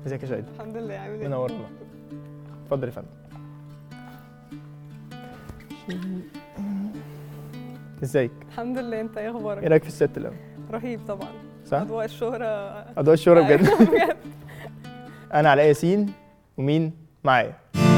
ازيك يا شاهد الحمد لله عامل ايه منورنا اتفضل يا فندم ازيك الحمد لله انت ايه ايه اخبارك رايك في الست الاول رهيب طبعا صح اضواء الشهرة اضواء الشهرة بجد أيوة، بجد انا علاء ياسين ومين معايا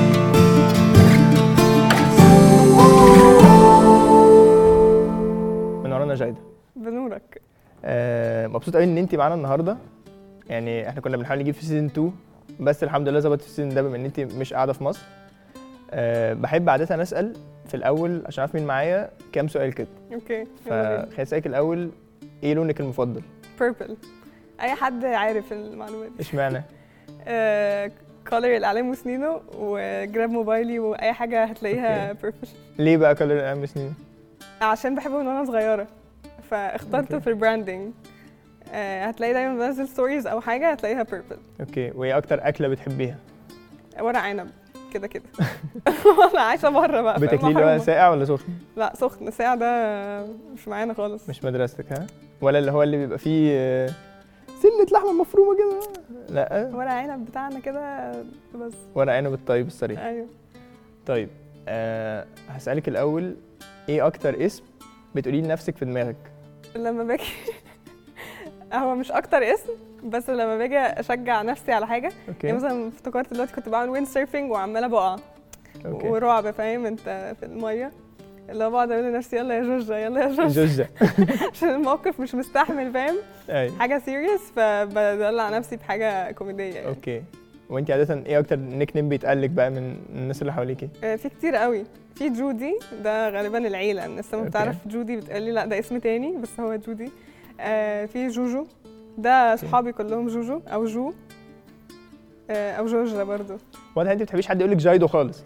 منورانا جايده بنورك آه مبسوط قوي ان انت معانا النهارده يعني احنا كنا بنحاول نجيب في سيزون 2 بس الحمد لله ظبط في السيزون ده بما ان انت مش قاعده في مصر أه بحب عاده اسال في الاول عشان اعرف مين معايا كام سؤال كده اوكي يلا بينا. فخليني اسالك الاول ايه لونك المفضل بيربل اي حد عارف المعلومات دي اشمعنى آه كولر الاعلام وسنينه وجراب موبايلي واي حاجه هتلاقيها أوكي. بيربل ليه بقى كلر الأيام سنين عشان بحبه من وانا صغيره فاخترته أوكي. في البراندنج آه هتلاقي دايما بنزل ستوريز او حاجه هتلاقيها بيربل اوكي وايه اكتر اكله بتحبيها ورق عنب كده كده انا عايشه بره بقى فاهم؟ بتاكليه اللي هو محرومة. ساقع ولا سخن لا سخن ساعة ده مش معانا خالص مش مدرستك ها ولا اللي هو اللي بيبقى فيه آه، سنه لحمه مفرومه كده لا ورق عنب بتاعنا كده بس ورق عنب الطيب الصريح ايوه طيب أه هسألك الأول إيه أكتر اسم بتقوليه لنفسك في دماغك؟ لما باجي هو مش اكتر اسم بس لما باجي اشجع نفسي على حاجه يعني أوكي مثلا افتكرت دلوقتي كنت بعمل ويند سيرفنج وعماله بقع أوكي ورعب فاهم انت في الميه اللي هو بقعد اقول لنفسي يلا يا جوجة يلا يا جوجة جوجة عشان الموقف مش مستحمل فاهم أيوة حاجه سيريس فبدلع نفسي بحاجه كوميديه يعني. أوكي وأنت عادة إيه أكتر نيك نيم بيتقالك بقى من الناس اللي حواليكي؟ آه، في كتير قوي في جودي ده غالبا العيله الناس لما أوكي. بتعرف جودي بتقولي لا ده اسم تاني بس هو جودي آه في جوجو ده صحابي كلهم جوجو او جو آه او جوجة برضو واضح أنت بتحبيش حد يقولك جايدو خالص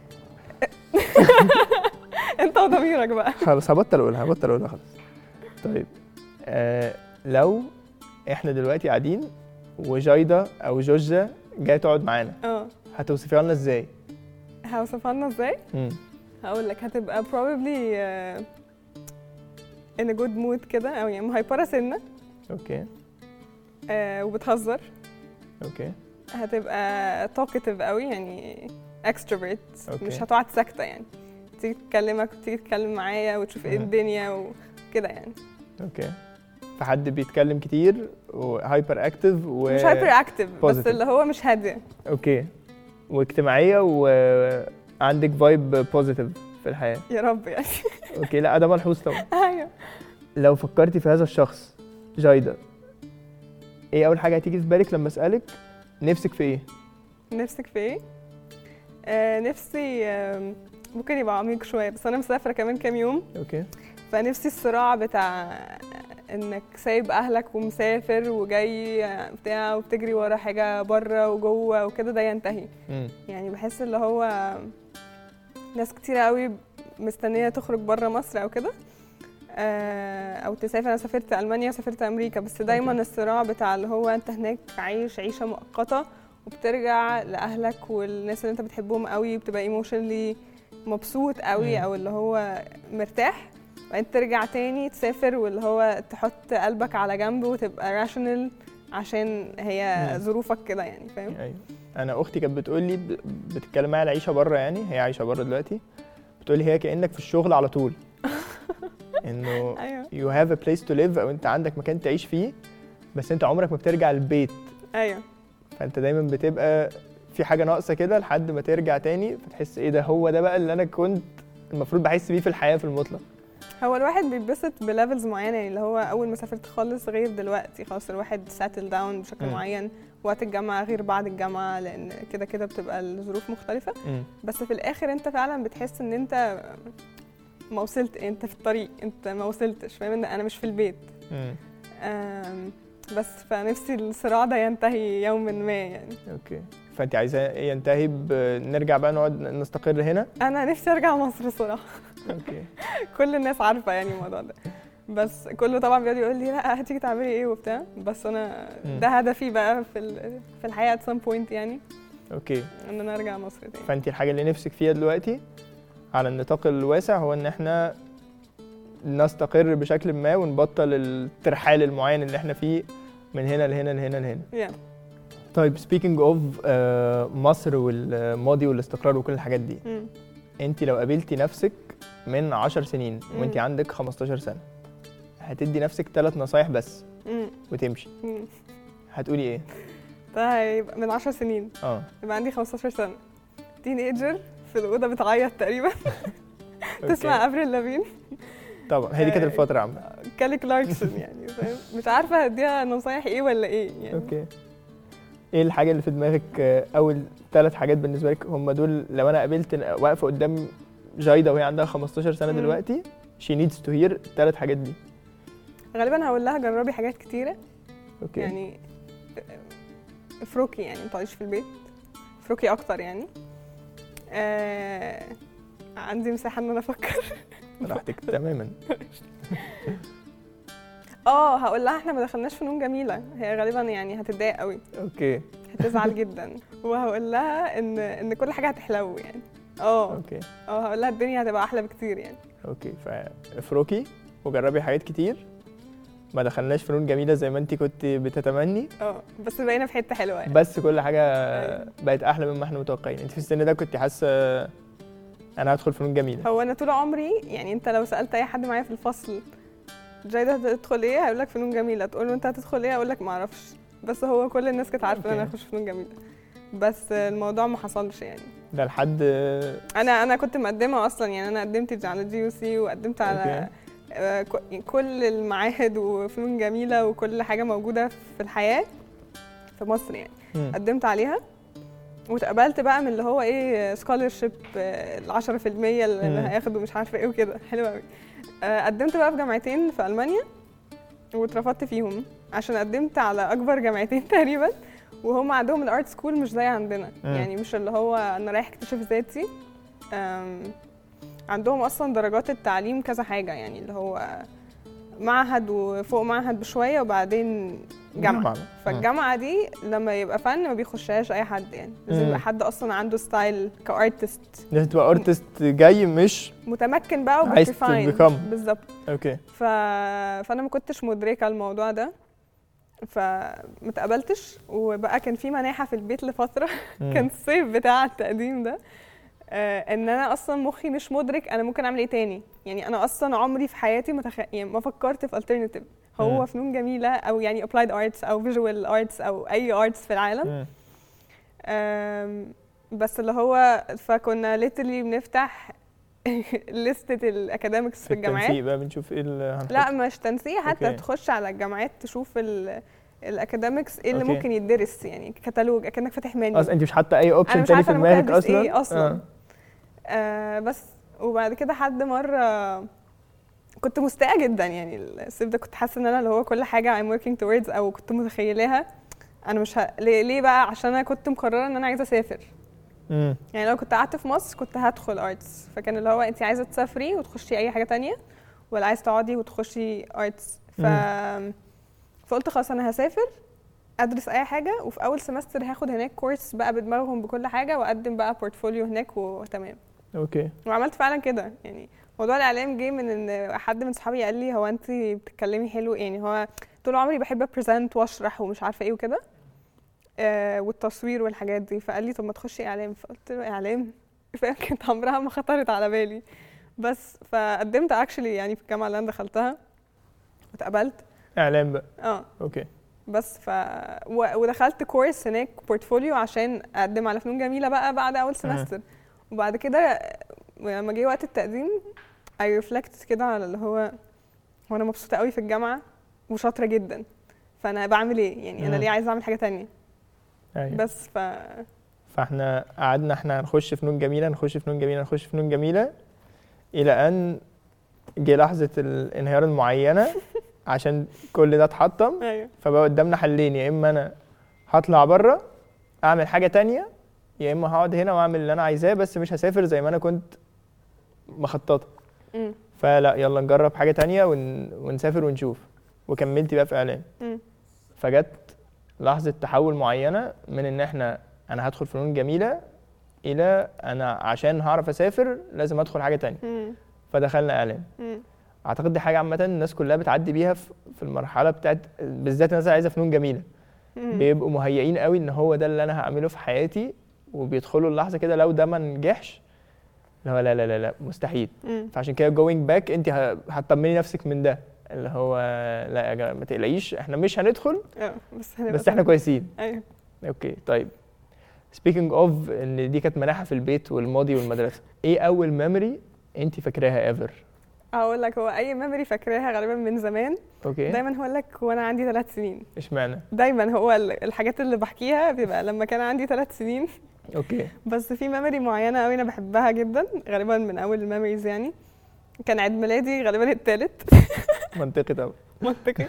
انت وضميرك بقى خلاص هبطل أقولها هبطل أقولها خلاص طيب آه لو إحنا دلوقتي قاعدين وجايدة أو جوجة جاية تقعد معانا اه هتوصفيها لنا إزاي؟ هوصفها لنا ازاي مم. هقول لك هتبقى probably آه in a good mood كده او يعني مهيبره سنه أوكي آه وبتهزر أوكي هتبقى talkative قوي يعني extrovert أوكي. مش هتقعد ساكتة يعني تيجي تكلمك وتيجي تتكلم معايا وتشوف ايه مم. الدنيا وكده يعني أوكي فحد بيتكلم كتير وهايبر اكتف و مش هايبر اكتف بس positive. اللي هو مش هادية اوكي واجتماعيه وعندك فايب بوزيتيف في الحياه يا رب يعني اوكي لا ده ملحوظ طبعا ايوه لو فكرتي في هذا الشخص جايده ايه اول حاجه هتيجي في بالك لما اسالك نفسك في ايه نفسك في ايه؟ آه نفسي آم، ممكن يبقى عميق شوية بس أنا مسافرة كمان كام يوم اوكي فنفسي الصراع بتاع انك سايب اهلك ومسافر وجاي بتاع وبتجري ورا حاجه بره وجوه وكده ده ينتهي امم يعني بحس اللي هو ناس كتير قوي مستنيه تخرج بره مصر او كده آه، او تسافر انا سافرت المانيا وسافرت امريكا بس دايما أوكي. الصراع بتاع اللي هو انت هناك عايش عيشه مؤقته وبترجع لاهلك والناس اللي انت بتحبهم قوي بتبقى ايموشنلي مبسوط قوي مم. او اللي هو مرتاح وبعدين ترجع تاني تسافر واللي هو تحط قلبك على جنب وتبقى راشونال عشان هي مم. ظروفك كده يعني فاهم ايوه انا اختي كانت بتقول لي ب- بتتكلم معايا على العيشه بره يعني هي عايشه بره دلوقتي بتقول لي هي كانك في الشغل على طول انه ايوه you have a place to live او انت عندك مكان تعيش فيه بس انت عمرك ما بترجع البيت ايوه فانت دايما بتبقى في حاجه ناقصه كده لحد ما ترجع تاني فتحس ايه ده هو ده بقى اللي انا كنت المفروض بحس بيه في الحياه في المطلق هو الواحد بيتبسط بليفلز معينه يعني اللي هو اول ما سافرت خالص غير دلوقتي خلاص الواحد ساتل داون بشكل مم. معين وقت الجامعه غير بعد الجامعه لان كده كده بتبقى الظروف مختلفه بس في الاخر انت فعلا بتحس ان انت ما وصلت انت في الطريق انت ما وصلتش فاهم ان انا مش في البيت امم أم، بس فنفسي الصراع ده ينتهي يوما ما يعني اوكي فانت عايزاه إيه ينتهي بنرجع بقى نقعد نستقر هنا انا نفسي ارجع مصر صراحه اوكي كل الناس عارفه يعني الموضوع ده بس كله طبعا بيقعد يقول لي لا هتيجي تعملي ايه وبتاع بس انا مم. ده هدفي بقى في ال- في الحياه at some point يعني اوكي ان انا ارجع مصر تاني فانت الحاجه اللي نفسك فيها دلوقتي على النطاق الواسع هو ان احنا نستقر بشكل ما ونبطل الترحال المعين اللي احنا فيه من هنا لهنا لهنا لهنا yeah. طيب سبيكينج اوف مصر والماضي والاستقرار وكل الحاجات دي مم. انت لو قابلتي نفسك من 10 سنين وانت مم. عندك 15 سنه هتدي نفسك ثلاث نصايح بس مم. وتمشي مم. هتقولي ايه ده هيبقى من 10 سنين اه يبقى عندي 15 سنة تين ايجر في الأوضة بتعيط تقريبا تسمع أوكي. افريل لافين طبعا هي دي كانت آه. الفتره عامه كالي كلاركسون يعني فاهم مش عارفة هديها نصايح ايه ولا ايه يعني اوكي ايه الحاجه اللي في دماغك آه، اول ثلاث حاجات بالنسبه لك هم دول لو انا قابلت واقفه قدام جايده وهي عندها 15 سنه مم. دلوقتي she needs to hear الثلاث حاجات دي غالبا هقول لها جربي حاجات كتيرة اوكي يعني افركي يعني ما تقعديش في البيت افركي اكتر يعني آه عندي مساحة ان انا افكر راحتك تماما اه هقول لها احنا ما دخلناش فنون جميلة هي غالبا يعني هتتضايق قوي اوكي هتزعل جدا وهقول لها ان ان كل حاجة هتحلو يعني اه اوكي اه هقول لها الدنيا هتبقى احلى بكتير يعني اوكي فافركي وجربي حاجات كتير ما دخلناش فنون جميله زي ما انت كنت بتتمني اه بس بقينا في حتة حلوة يعني بس كل حاجه أيوة. بقت احلى مما احنا متوقعين انت في السن ده كنت حاسه انا هدخل فنون جميله هو انا طول عمري يعني انت لو سالت اي حد معايا في الفصل جايده هتدخل ايه هيقول لك فنون جميله تقول له انت هتدخل ايه هقول لك ما اعرفش بس هو كل الناس كانت عارفه ان انا أوكي. هخش فنون جميله بس الموضوع ما حصلش يعني ده لحد انا انا كنت مقدمه اصلا يعني انا قدمت على جي يو سي وقدمت على أوكي. آه، ك- كل المعاهد وفنون جميله وكل حاجه موجوده في الحياه في مصر يعني مم. قدمت عليها واتقبلت بقى من اللي هو ايه سكولرشيب ال 10% اللي مم. هياخده مش عارفه ايه وكده حلو قوي قدمت بقى في جامعتين في المانيا واترفضت فيهم عشان قدمت على اكبر جامعتين تقريبا وهم عندهم الارت سكول مش زي عندنا مم. يعني مش اللي هو انا رايح اكتشف ذاتي أم، عندهم اصلا درجات التعليم كذا حاجه يعني اللي هو معهد وفوق معهد بشويه وبعدين جامعه مم. فالجامعه دي لما يبقى فن ما بيخشهاش اي حد يعني لازم مم. يبقى حد اصلا عنده ستايل كارتست لازم تبقى ارتست جاي مش متمكن بقى عايز وبتفاين become. بالظبط اوكي ف... فانا ما كنتش مدركه الموضوع ده فمتقبلتش وبقى كان في مناحه في البيت لفتره مم. كان الصيف بتاع التقديم ده آه ان انا اصلا مخي مش مدرك انا ممكن اعمل ايه تاني يعني انا اصلا عمري في حياتي ما تخ... يعني ما فكرت في alternative مم. هو فنون جميله او يعني applied arts او visual arts او اي arts في العالم مم. آم، بس اللي هو فكنا literally بنفتح لستة الاكاديمكس في, في الجامعات التنسيق بقى بنشوف ايه اللي هنحط لا مش تنسيق حتى أوكي. تخش على الجامعات تشوف الاكاديمكس ايه اللي أوكي. ممكن يدرس يعني كتالوج اكنك فاتح منيو اصلا انت مش حاطه اي اوبشن مش تاني عارفة في أنا ممكن دماغك أدرس اصلا إيه أصلاً. آه. آه بس وبعد كده حد مره كنت مستاءة جدا يعني الصيف ده كنت حاسه ان انا اللي هو كل حاجه I'm working towards او كنت متخيلاها انا مش ه... ليه, ليه بقى عشان انا كنت مقرره ان انا عايزه اسافر مم. يعني لو كنت قعدت في مصر كنت هدخل ارتس فكان اللي هو انت عايزه تسافري وتخشي اي حاجه تانية ولا عايزه تقعدي وتخشي ارتس ف... فقلت خلاص انا هسافر ادرس اي حاجه وفي اول سمستر هاخد هناك كورس بقى بدماغهم بكل حاجه واقدم بقى بورتفوليو هناك وتمام اوكي وعملت فعلا كده يعني موضوع الاعلام جه من ان حد من صحابي قال لي هو انت بتتكلمي حلو يعني هو طول عمري بحب ابريزنت واشرح ومش عارفه ايه وكده آه والتصوير والحاجات دي فقال لي طب ما تخشي اعلام فقلت له اعلام فاهم كانت عمرها ما خطرت على بالي بس فقدمت اكشلي يعني في الجامعه اللي انا دخلتها واتقبلت اعلام بقى اه اوكي بس ف و... ودخلت كورس هناك بورتفوليو عشان اقدم على فنون جميله بقى بعد اول سمستر وبعد كده لما جه وقت التقديم I reflected كده على اللي هو هو انا مبسوطه قوي في الجامعه وشاطره جدا فانا بعمل ايه يعني انا مم. ليه عايزه اعمل حاجه تانية أيوة. بس ف فاحنا قعدنا احنا هنخش فنون جميله نخش فنون جميله نخش فنون جميله الى ان جه لحظه الانهيار المعينه عشان كل ده اتحطم ايوه فبقى قدامنا حلين يا اما انا هطلع بره اعمل حاجه تانية يا اما هقعد هنا واعمل اللي انا عايزاه بس مش هسافر زي ما انا كنت مخططه مم. فلا يلا نجرب حاجه تانية ون... ونسافر ونشوف وكملتي بقى في اعلام مم. فجت لحظه تحول معينه من ان احنا انا هدخل فنون جميله الى انا عشان هعرف اسافر لازم ادخل حاجه تانية مم. فدخلنا اعلام مم. اعتقد دي حاجه عامه الناس كلها بتعدي بيها في في المرحله بتاعت بالذات الناس اللي عايزه فنون جميله مم. بيبقوا مهيئين قوي ان هو ده اللي انا هعمله في حياتي وبيدخلوا اللحظه كده لو ده ما نجحش اللي هو لا لا لا لا مستحيل مم. فعشان كده جوينج باك انت ه- هتطمني نفسك من ده اللي هو لا يا جماعه ما تقلقيش احنا مش هندخل اه بس هنبقى بس احنا كويسين ايوه اوكي طيب سبيكينج اوف ان دي كانت مناحه في البيت والماضي والمدرسه ايه اول ميموري انت فاكراها ايفر هقول لك هو اي ميموري فاكراها غالبا من زمان اوكي دايما هقول لك وانا عندي ثلاث سنين اشمعنى دايما هو ال- الحاجات اللي بحكيها بيبقى لما كان عندي ثلاث سنين اوكي بس في ميموري معينه قوي انا بحبها جدا غالبا من اول الميموريز يعني كان عيد ميلادي غالبا الثالث منطقي طبعا منطقي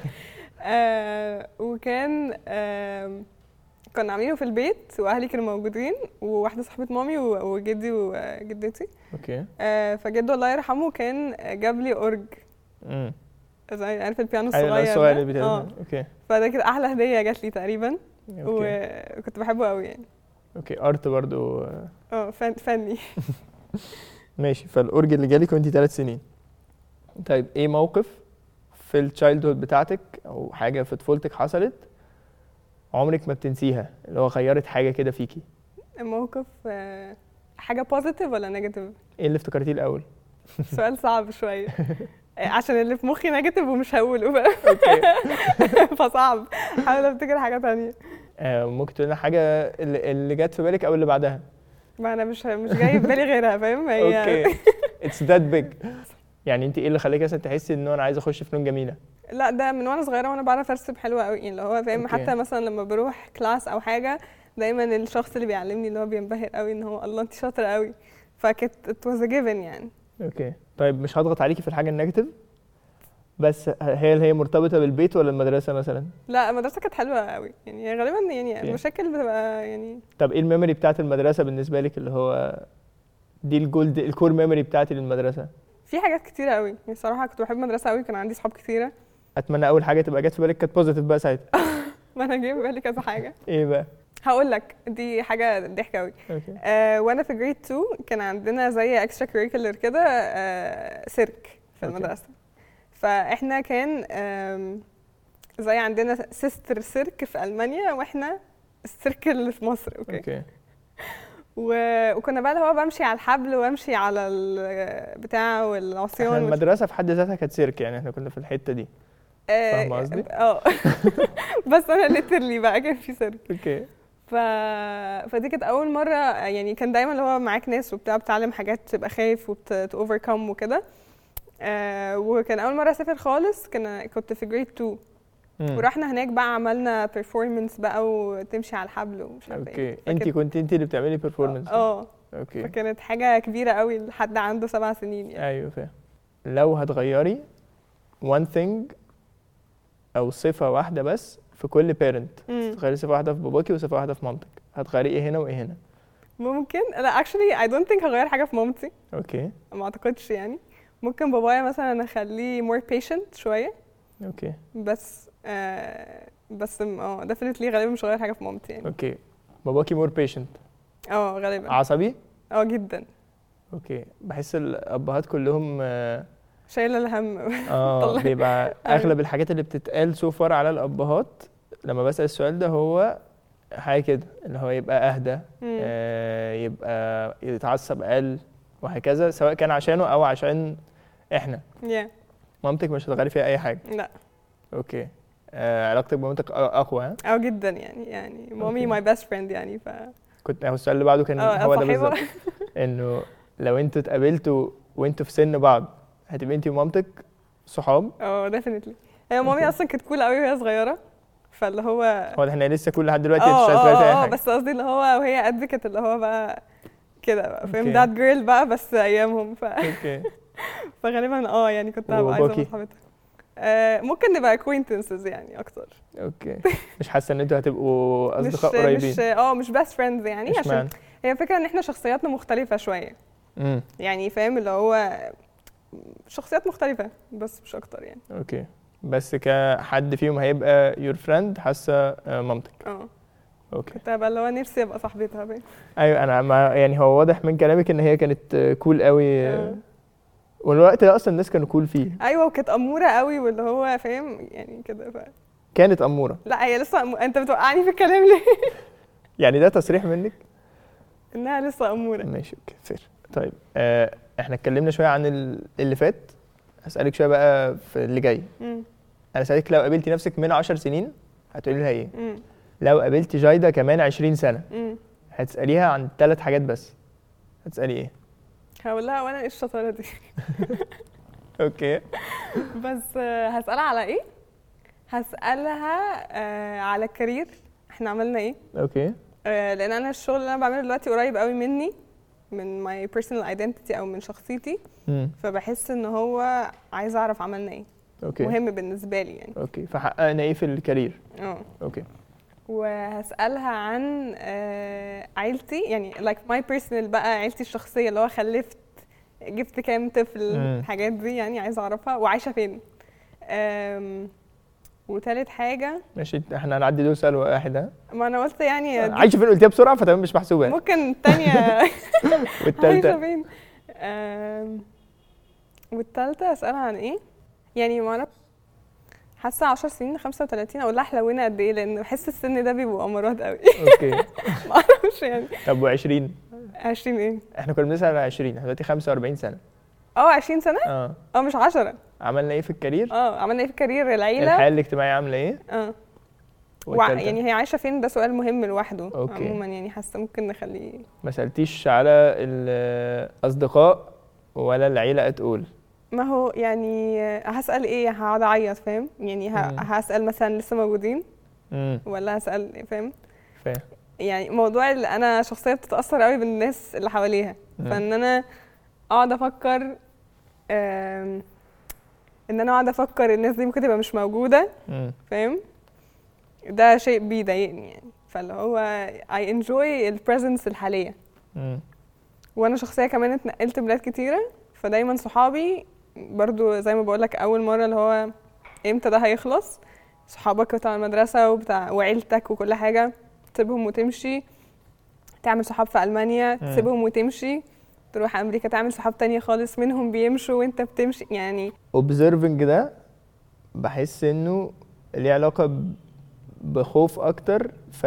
آه وكان آه كنا عاملينه في البيت واهلي كانوا موجودين وواحده صاحبه مامي و- وجدي وجدتي اوكي آه فجده الله يرحمه كان جاب لي اورج امم زي عارف البيانو ايوه الصغير الصغير ده؟ اللي بيتعمل اه اوكي فده كده احلى هديه جات لي تقريبا اوكي وكنت بحبه قوي يعني اوكي ارت برضو آه، اه فن فني ماشي فالاورج اللي جالك وانت ثلاث سنين طيب ايه موقف في التشايلد هود بتاعتك او حاجه في طفولتك حصلت عمرك ما بتنسيها اللي هو غيرت حاجه كده فيكي موقف آه، حاجه بوزيتيف ولا نيجاتيف ايه اللي افتكرتيه الاول سؤال صعب شويه آه، عشان اللي في مخي نيجاتيف ومش هقوله بقى اوكي فصعب حاول افتكر حاجه تانية آه ممكن تقول لنا حاجه اللي, اللي جت في بالك او اللي بعدها ما انا مش مش جاي في بالي غيرها فاهم هي اوكي اتس ذات بيج يعني انت ايه اللي خلاكي مثلا تحسي ان انا عايزه اخش فنون جميله لا ده من وانا صغيره وانا بعرف ارسم حلوه قوي يعني اللي هو فاهم أوكي. حتى مثلا لما بروح كلاس او حاجه دايما الشخص اللي بيعلمني اللي هو بينبهر قوي ان هو الله انت شاطره قوي فكانت it was a given يعني اوكي طيب مش هضغط عليكي في الحاجه النيجاتيف بس هي اللي هي مرتبطه بالبيت ولا المدرسه مثلا لا المدرسه كانت حلوه قوي يعني غالبا يعني أوكي. المشاكل بتبقى يعني طب ايه الميموري بتاعت المدرسه بالنسبه لك اللي هو دي الجولد الكور ميموري بتاعتي للمدرسه في حاجات كتيره قوي يعني الصراحه كنت بحب المدرسه قوي كان عندي صحاب كتيره اتمنى اول حاجه تبقى جت في بالك كانت بوزيتيف بقى ساعتها ما انا جاي في بالي كذا حاجه ايه بقى هقول لك دي حاجه ضحكه قوي اوكي آه وانا في جريد 2 كان عندنا زي اكسترا كوريكولر كده آه سيرك في أوكي. المدرسه فاحنا كان آم، زي عندنا سيستر سيرك في المانيا واحنا السيرك اللي في مصر اوكي اوكي و- وكنا بقى اللي هو بمشي على الحبل وامشي على البتاع احنا والعصيان وال- المدرسه في حد ذاتها كانت سيرك يعني احنا كنا في الحته دي آه، فاهمة قصدي؟ اه بس انا ليترلي بقى كان في سيرك اوكي ف... فدي كانت اول مره يعني كان دايما اللي هو معاك ناس وبتاع بتعلم حاجات تبقى خايف وبتوفركم وكده آه وكان اول مره اسافر خالص كان كنت في جريد 2 مم. ورحنا هناك بقى عملنا بيرفورمانس بقى وتمشي على الحبل ومش عارفه اوكي ايه انت فكانت- كنت انت اللي بتعملي بيرفورمانس اه اوكي فكانت حاجه كبيره قوي لحد عنده سبع سنين يعني ايوه فاهم لو هتغيري one thing او صفه واحده بس في كل بيرنت مم. تغيري صفه واحده في باباكي وصفه واحده في مامتك هتغيري ايه هنا وايه هنا ممكن لا actually I don't think هغير حاجه في مامتي اوكي ما اعتقدش يعني ممكن بابايا مثلا اخليه more patient شويه اوكي بس آه بس م- اه definitely غالبا مش هغير حاجه في مامتي يعني اوكي باباكي مور بيشنت اه غالبا عصبي اه جدا اوكي بحس الابهات كلهم اه شايله الهم آه، طلع. بيبقى أيوة. اغلب الحاجات اللي بتتقال سوفر على الابهات لما بسال السؤال ده هو حاجه كده اللي هو يبقى اهدى مم. آه يبقى يتعصب اقل وهكذا سواء كان عشانه او عشان احنا yeah. مامتك مش هتغيري فيها اي حاجه لا اوكي آه علاقتك بمامتك أ- اقوى ها اه جدا يعني يعني مامي أوكي. ماي بيست فريند يعني ف كنت هو السؤال اللي بعده كان اه هو ده صاحبة. بالظبط انه لو انتوا اتقابلتوا وانتوا في سن بعض هتبقي انت ومامتك صحاب اه definitely هي مامي أوكي. اصلا كانت كول قوي وهي صغيره فاللي هو واضح ان هي لسه كل لحد دلوقتي مش اه عايزه تغيري فيها اي اه اه حاجه بس قصدي اللي هو وهي ادفكت اللي هو بقى كده بقى فاهم أوكي. ذات جيرل بقى بس ايامهم ف... اوكي فغالبا اه يعني كنت هبقى عايزه وباكي؟ ابقى صاحبتها آه ممكن نبقى acquaintances يعني اكتر اوكي مش حاسه ان انتوا هتبقوا مش اصدقاء قريبين مش اه مش بيست فريندز يعني عشان اشمعنى هي فكره ان احنا شخصياتنا مختلفه شويه امم يعني فاهم اللي هو شخصيات مختلفه بس مش اكتر يعني اوكي بس كحد فيهم هيبقى يور فريند حاسه آه، مامتك اه اوكي كنت هبقى اللي هو نفسي ابقى صاحبتها باين ايوه انا ما يعني هو واضح من كلامك ان هي كانت كول قوي آه. والوقت ده اصلا الناس كانوا كول فيه ايوه وكانت اموره قوي واللي هو فاهم يعني كده ف كانت اموره لا هي لسه أم... انت بتوقعني في الكلام ليه يعني ده تصريح منك انها لسه اموره ماشي اوكي فير طيب آه احنا اتكلمنا شويه عن ال- اللي فات هسالك شويه بقى في اللي جاي مم. انا سالتك لو قابلتي نفسك من 10 سنين هتقولي لها ايه مم. لو قابلتي جايدا كمان 20 سنه مم. هتساليها عن ثلاث حاجات بس هتسالي ايه هقول لها وانا ايه الشطاره دي اوكي بس آه، هسألها على ايه؟ هسألها آه، على الكارير احنا عملنا ايه؟ اوكي آه، لان انا الشغل اللي انا بعمله دلوقتي قريب قوي مني من ماي بيرسونال ايدنتيتي او من شخصيتي امم فبحس ان هو عايزه اعرف عملنا ايه اوكي مهم بالنسبه لي يعني اوكي فحققنا ايه في الكارير اه اوكي وهسألها عن آه، عيلتي يعني لايك ماي بيرسونال بقى عيلتي الشخصيه اللي هو خلفت جبت كام طفل مم. الحاجات دي يعني عايزه اعرفها وعايشه فين آم، وتالت حاجه ماشي احنا هنعدي دول سؤال واحد ها ما انا قلت يعني دي عايشه فين قلتيها بسرعه فتمام مش محسوبه ممكن التانية عايشة والتالتة فين آم، والتالتة اسألها عن ايه يعني ما اعرفش حاسة 10 سنين 35 اقول لها حلوينا قد ايه لان بحس السن ده بيبقوا امراض قوي اوكي ما اعرفش يعني طب و20 20 ايه احنا كنا بنسال على 20 احنا دلوقتي 45 سنه اه 20 سنة اه اه مش 10 عملنا ايه في الكارير اه عملنا ايه في الكارير العيلة الحياه الاجتماعيه عامله ايه اه وع- والتالتة؟ يعني هي عايشة فين ده سؤال مهم لوحده أوكي. عموما يعني حاسة ممكن نخليه ما سالتيش على الاصدقاء ولا العيله اتقول ما هو يعني هسأل ايه هقعد اعيط فاهم يعني ه- مم. هسأل مثلا لسه موجودين امم ولا هسأل فاهم فاهم يعني موضوع اللي انا شخصيه بتتاثر قوي بالناس اللي حواليها مم. فان انا اقعد افكر آم، ان انا اقعد افكر الناس دي ممكن تبقى مش موجوده امم فاهم ده شيء بيضايقني يعني فاللي هو I enjoy البريزنس الحاليه امم وانا شخصيه كمان اتنقلت بلاد كتيره فدايما صحابي برضو زي ما بقولك اول مره اللي هو امتى ده هيخلص صحابك بتاع المدرسه وبتاع وعيلتك وكل حاجه تسيبهم وتمشي تعمل صحاب في المانيا مم. تسيبهم وتمشي تروح امريكا تعمل صحاب تانية خالص منهم بيمشوا وانت بتمشي يعني اوبزرفنج ده بحس انه ليه علاقه ب- بخوف اكتر ف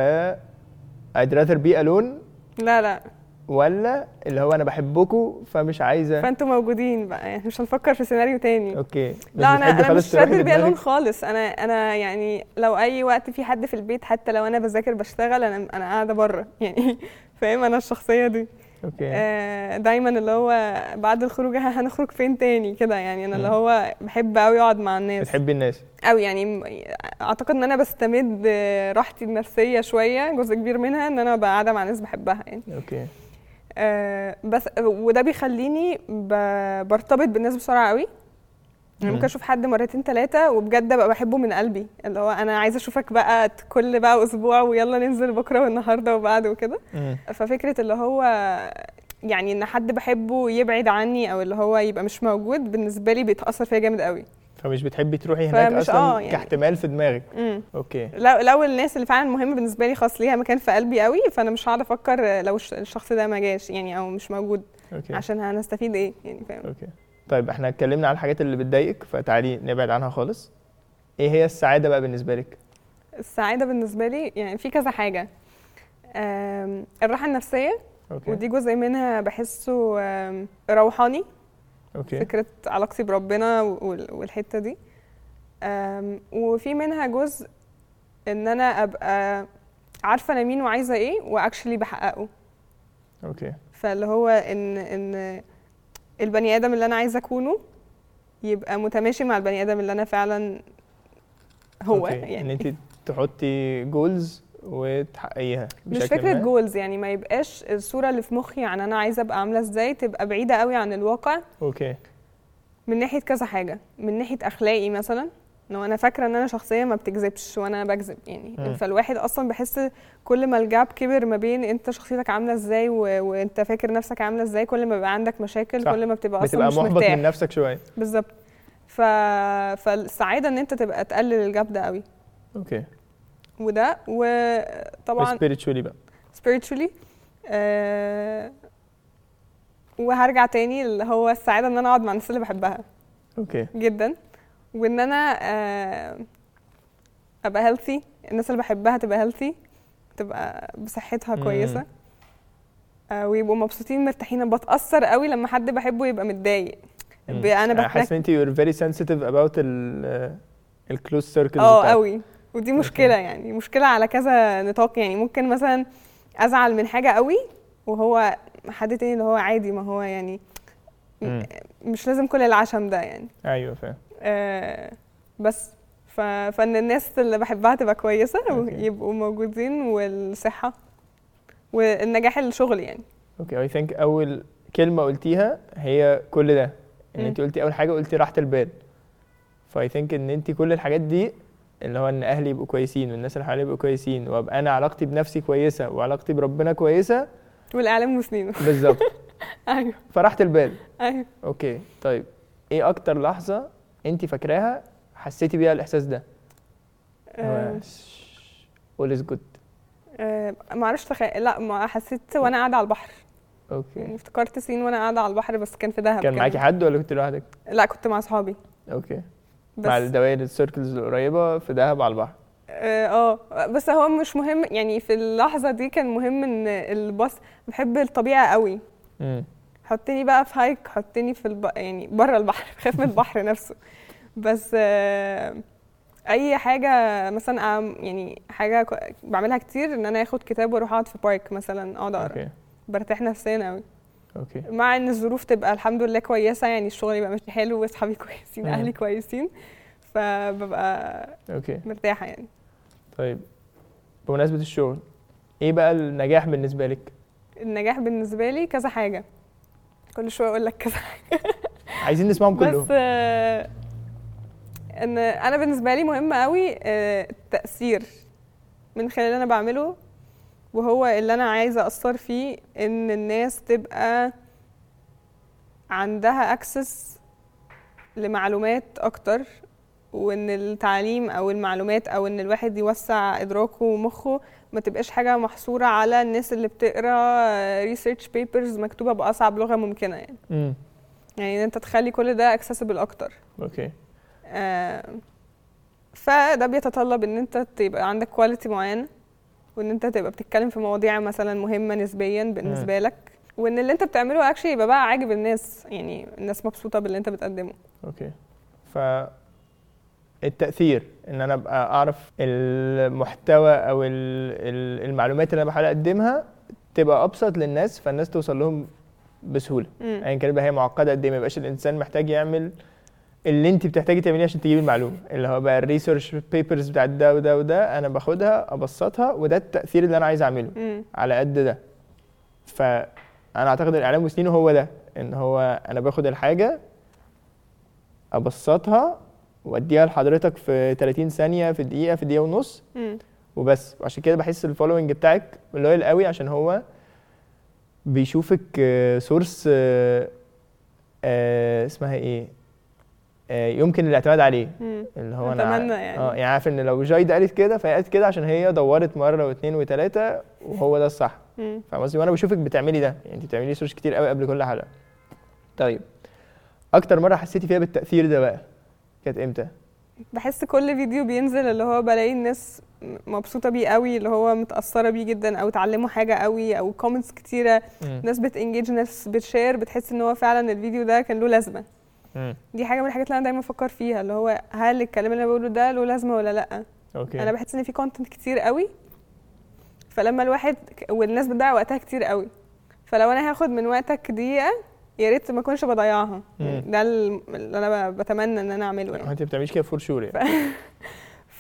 I'd rather be alone لا لا ولا اللي هو انا بحبكم فمش عايزه فانتوا موجودين بقى يعني مش هنفكر في سيناريو تاني اوكي مش لا انا بتحبي انا خلاص مش تروحي رادد بيالون بدماغك؟ خالص انا انا يعني لو اي وقت في حد في البيت حتى لو انا بذاكر بشتغل انا انا قاعده بره يعني فاهم انا الشخصيه دي اوكي آه، دايما اللي هو بعد الخروج ه- هنخرج فين تاني كده يعني انا اللي مم. هو بحب قوي اقعد مع الناس بتحبي الناس قوي يعني م- اعتقد ان انا بستمد آه، راحتي النفسيه شويه جزء كبير منها ان انا بقى قاعده مع ناس بحبها يعني اوكي آه، بس وده بيخليني ب- برتبط بالناس بسرعه قوي يعني مم. ممكن اشوف حد مرتين ثلاثه وبجد ابقى بحبه من قلبي اللي هو انا عايزه اشوفك بقى كل بقى اسبوع ويلا ننزل بكره والنهارده وبعد وكده امم ففكره اللي هو يعني ان حد بحبه يبعد عني او اللي هو يبقى مش موجود بالنسبه لي بيتاثر فيا جامد قوي فمش بتحبي تروحي هناك فمش- اصلا آه، يعني- كاحتمال في دماغك امم اوكي لو لو الناس اللي فعلا مهمه بالنسبه لي خاص ليها مكان في قلبي قوي فانا مش هقعد افكر لو الش- الشخص ده ما جاش يعني او مش موجود اوكي عشان هنستفيد ايه يعني فاهم اوكي طيب احنا اتكلمنا على الحاجات اللي بتضايقك فتعالي نبعد عنها خالص ايه هي السعاده بقى بالنسبه لك السعاده بالنسبه لي يعني في كذا حاجه آم، الراحه النفسيه اوكي ودي جزء منها بحسه آم، روحاني اوكي فكرة علاقتي بربنا وال- والحتة دي أم، وفي منها جزء ان انا ابقى عارفة انا مين وعايزة ايه واكشلي بحققه اوكي فاللي هو ان ان البني ادم اللي انا عايزة اكونه يبقى متماشي مع البني ادم اللي انا فعلا هو أوكي. ان يعني انت تحطي جولز وتحققيها مش بشكل فكرة ما. جولز يعني ما يبقاش الصورة اللي في مخي عن انا عايزة ابقى عاملة ازاي تبقى بعيدة قوي عن الواقع اوكي من ناحيه كذا حاجه من ناحيه اخلاقي مثلا لو انا فاكره ان انا شخصيه ما بتكذبش وانا بكذب يعني مم. فالواحد اصلا بحس كل ما الجاب كبر ما بين انت شخصيتك عامله ازاي و... وانت فاكر نفسك عامله ازاي كل ما بيبقى عندك مشاكل صح. كل ما بتبقى اصلا بتبقى مش محبط مرتاح من نفسك شويه بالظبط ف... فالسعاده ان انت تبقى تقلل الجاب ده قوي اوكي وده وطبعا spiritually بقى spiritually آه... وهرجع تاني اللي هو السعاده ان انا اقعد مع الناس اللي بحبها اوكي جدا وان انا آه، ابقى هيلثي الناس اللي بحبها تبقى هيلثي تبقى بصحتها مم. كويسه آه ويبقوا مبسوطين مرتاحين أنا بتاثر قوي لما حد بحبه يبقى متضايق مم. ب- انا انا بتنك حاسس ان انت you're very sensitive about ال الكلوز سيركلز اه قوي ودي مشكله يعني مشكله على كذا نطاق يعني ممكن مثلا ازعل من حاجه قوي وهو حد تاني اللي هو عادي ما هو يعني م- مم. مش لازم كل العشم ده يعني ايوه فاهم آه بس ف... فان الناس اللي بحبها تبقى كويسه أوكي. ويبقوا موجودين والصحه والنجاح الشغل يعني اوكي اي ثينك اول كلمه قلتيها هي كل ده ان مم. انت قلتي اول حاجه قلتي راحه البال فاي ثينك ان انت كل الحاجات دي اللي هو ان اهلي يبقوا كويسين والناس اللي حواليا يبقوا كويسين وابقى انا علاقتي بنفسي كويسه وعلاقتي بربنا كويسه والاعلام وسنينه بالظبط ايوه فراحه البال ايوه اوكي طيب ايه اكتر لحظه انت فاكراها حسيتي بيها الاحساس ده آه، all is good آه، ما اعرفش تخيل لا ما حسيت وانا قاعده على البحر اوكي يعني افتكرت سين وانا قاعده على البحر بس كان في دهب كان معاكي حد ولا كنت لوحدك لا كنت مع اصحابي اوكي بس مع الدوائر السيركلز القريبه في دهب على البحر اه آه، بس هو مش مهم يعني في اللحظه دي كان مهم ان الباص بحب الطبيعه قوي امم حطني بقى في هايك حطني في الب... يعني بره البحر بخاف من البحر نفسه بس آه، اي حاجه مثلا أعم- يعني حاجه ك- بعملها كتير ان انا اخد كتاب واروح اقعد في بارك مثلا اقعد اقرا اوكي برتاح نفسيا قوي اوكي مع ان الظروف تبقى الحمد لله كويسه يعني الشغل يبقى ماشي حلو واصحابي كويسين مم. اهلي كويسين فببقى اوكي مرتاحه يعني طيب بمناسبة الشغل ايه بقى النجاح بالنسبة لك؟ النجاح بالنسبه لي كذا حاجه كل شويه اقول لك كذا حاجه عايزين نسمعهم بس كلهم آه، ان انا بالنسبه لي مهم قوي آه، التاثير من خلال اللي انا بعمله وهو اللي انا عايزه اثر فيه ان الناس تبقى عندها اكسس لمعلومات اكتر وان التعليم او المعلومات او ان الواحد يوسع ادراكه ومخه ما تبقاش حاجه محصوره على الناس اللي بتقرا ريسيرش بيبرز مكتوبه باصعب لغه ممكنه يعني امم يعني ان انت تخلي كل ده اكسسبل اكتر اوكي آه، فده بيتطلب ان انت تبقى عندك كواليتي معينه وان انت تبقى بتتكلم في مواضيع مثلا مهمه نسبيا بالنسبه لك وان اللي انت بتعمله اكشلي يبقى بقى عاجب الناس يعني الناس مبسوطه باللي انت بتقدمه اوكي ف التأثير ان انا ابقى اعرف المحتوى او ال- ال- المعلومات اللي انا بحاول اقدمها تبقى ابسط للناس فالناس توصل لهم بسهولة مم. ايا كانت بقى هي معقدة قد ايه ما يبقاش الانسان محتاج يعمل اللي انت بتحتاجي تعمليه عشان تجيبي المعلومة اللي هو بقى الريسيرش بيبرز بتاعت ده وده وده انا باخدها ابسطها وده التأثير اللي انا عايز اعمله مم. على قد ده فانا اعتقد الاعلام وسنينه هو ده ان هو انا باخد الحاجه ابسطها واديها لحضرتك في 30 ثانيه في دقيقه في دقيقه ونص مم. وبس وعشان كده بحس الفولوينج بتاعك قليل قوي عشان هو بيشوفك سورس اسمها ايه آه، يمكن الاعتماد عليه مم. اللي هو انا أتمنى ع- يعني. اه يعني عارف ان لو جايد قالت كده فهي قالت كده عشان هي دورت مره واثنين وثلاثه وهو ده الصح مم. فاهم قصدي وانا بشوفك بتعملي ده يعني انت بتعملي ريسيرش كتير قوي قبل كل حلقه طيب اكتر مره حسيتي فيها بالتاثير ده بقى كانت امتى بحس كل فيديو بينزل اللي هو بلاقي الناس مبسوطه بيه قوي اللي هو متاثره بيه جدا او اتعلموا حاجه قوي او كومنتس كتيره مم. ناس بتنجيج ناس بتشير بتحس ان هو فعلا الفيديو ده كان له لازمه مم. دي حاجه من الحاجات اللي انا دايما بفكر فيها اللي هو هل الكلام اللي انا بقوله ده له لازمه ولا لا اوكي انا بحس ان في كونتنت كتير قوي فلما الواحد والناس بتضيع وقتها كتير قوي فلو انا هاخد من وقتك دقيقه يا ريت ما اكونش بضيعها مم. ده ال- اللي انا ب- بتمنى ان انا اعمله هو يعني انت ما بتعمليش كده فور شور يعني ف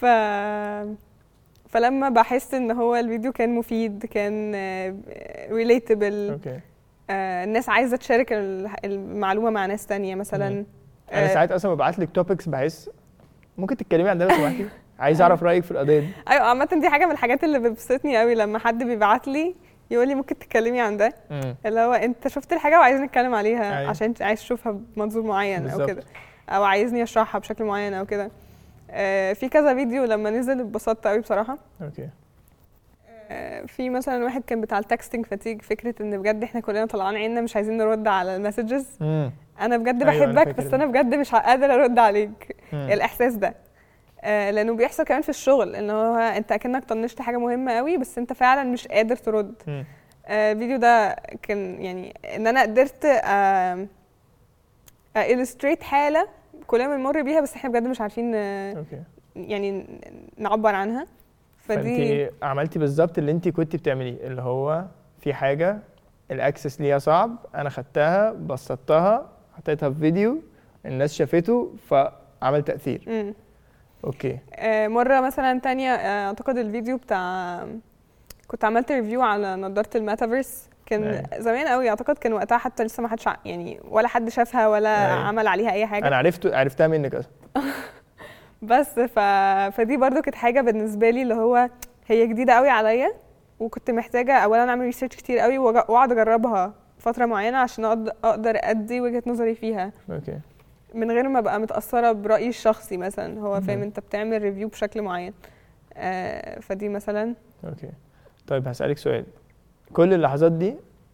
فلما بحس ان هو الفيديو كان مفيد كان ريليتبل اوكي الناس عايزه تشارك ال- المعلومه مع ناس تانية مثلا مم. انا آه، ساعات اصلا ببعت لك توبكس بحس ممكن تتكلمي عن ده لو سمحتي عايز اعرف رايك في القضيه دي ايوه عامه دي حاجه من الحاجات اللي بتبسطني قوي لما حد بيبعت لي يقول لي ممكن تتكلمي عن ده مم. اللي هو انت شفت الحاجه وعايزين نتكلم عليها أيوة. عشان عايز تشوفها بمنظور معين او بالظبط. كده او عايزني اشرحها بشكل معين او كده آه، في كذا فيديو لما نزل اتبسطت قوي بصراحه اوكي آه، في مثلا واحد كان بتاع التكستنج فاتيج فكره ان بجد احنا كلنا طلعان عيننا مش عايزين نرد على المسجز مم. انا بجد أيوة، أنا بحبك فاكر بس ده. انا بجد مش قادره ارد عليك مم. الاحساس ده آه لانه بيحصل كمان في الشغل ان هو انت اكنك طنشت حاجه مهمه قوي بس انت فعلا مش قادر ترد مم. آه الفيديو ده كان يعني ان انا قدرت آه illustrate حاله كلنا بنمر بيها بس احنا بجد مش عارفين آه، اوكي يعني ن- نعبر عنها فدي فانت عملتي بالظبط اللي انت كنت بتعمليه اللي هو في حاجه الاكسس ليها صعب انا خدتها بسطتها حطيتها في فيديو الناس شافته فعمل تاثير مم. اوكي آه، مرة مثلا تانية آه، أعتقد الفيديو بتاع كنت عملت ريفيو على نضارة الميتافيرس كان أيوة. زمان قوي أعتقد كان وقتها حتى لسه ما حدش ع- يعني ولا حد شافها ولا أيوة. عمل عليها أي حاجة انا عرفت عرفتها منك اصلا بس ف... فدي برضو كانت حاجة بالنسبة لي اللي هو هي جديدة قوي عليا وكنت محتاجة أولا أعمل ريسيرش كتير قوي وأج- وأقعد أجربها فترة معينة عشان أقد- أقدر أدي وجهة نظري فيها اوكي من غير ما ابقى متاثره برايي الشخصي مثلا هو فاهم مهم. انت بتعمل ريفيو بشكل معين آه فدي مثلا اوكي طيب هسألك سؤال كل اللحظات دي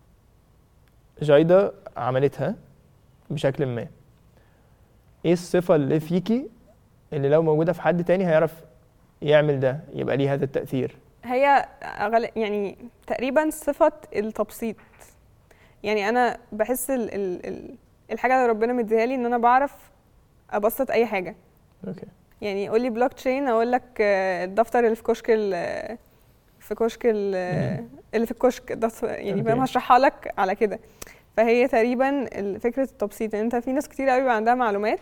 جايدة عملتها بشكل ما ايه الصفة اللي فيكي اللي لو موجودة في حد تاني هيعرف يعمل ده يبقى ليه هذا التأثير هي أغل... يعني تقريبا صفه التبسيط يعني انا بحس ال... ال... ال... الحاجه اللي ربنا مديها لي ان انا بعرف ابسط اي حاجه اوكي يعني قول لي بلوك تشين اقول لك آه، الدفتر اللي في كشك ال... في كشك ال... مم. اللي في الكشك الدفتر يعني فاهم أوكي. هشرحها لك على كده فهي تقريبا ال- فكره التبسيط ان انت في ناس كتير قوي بيبقى عندها معلومات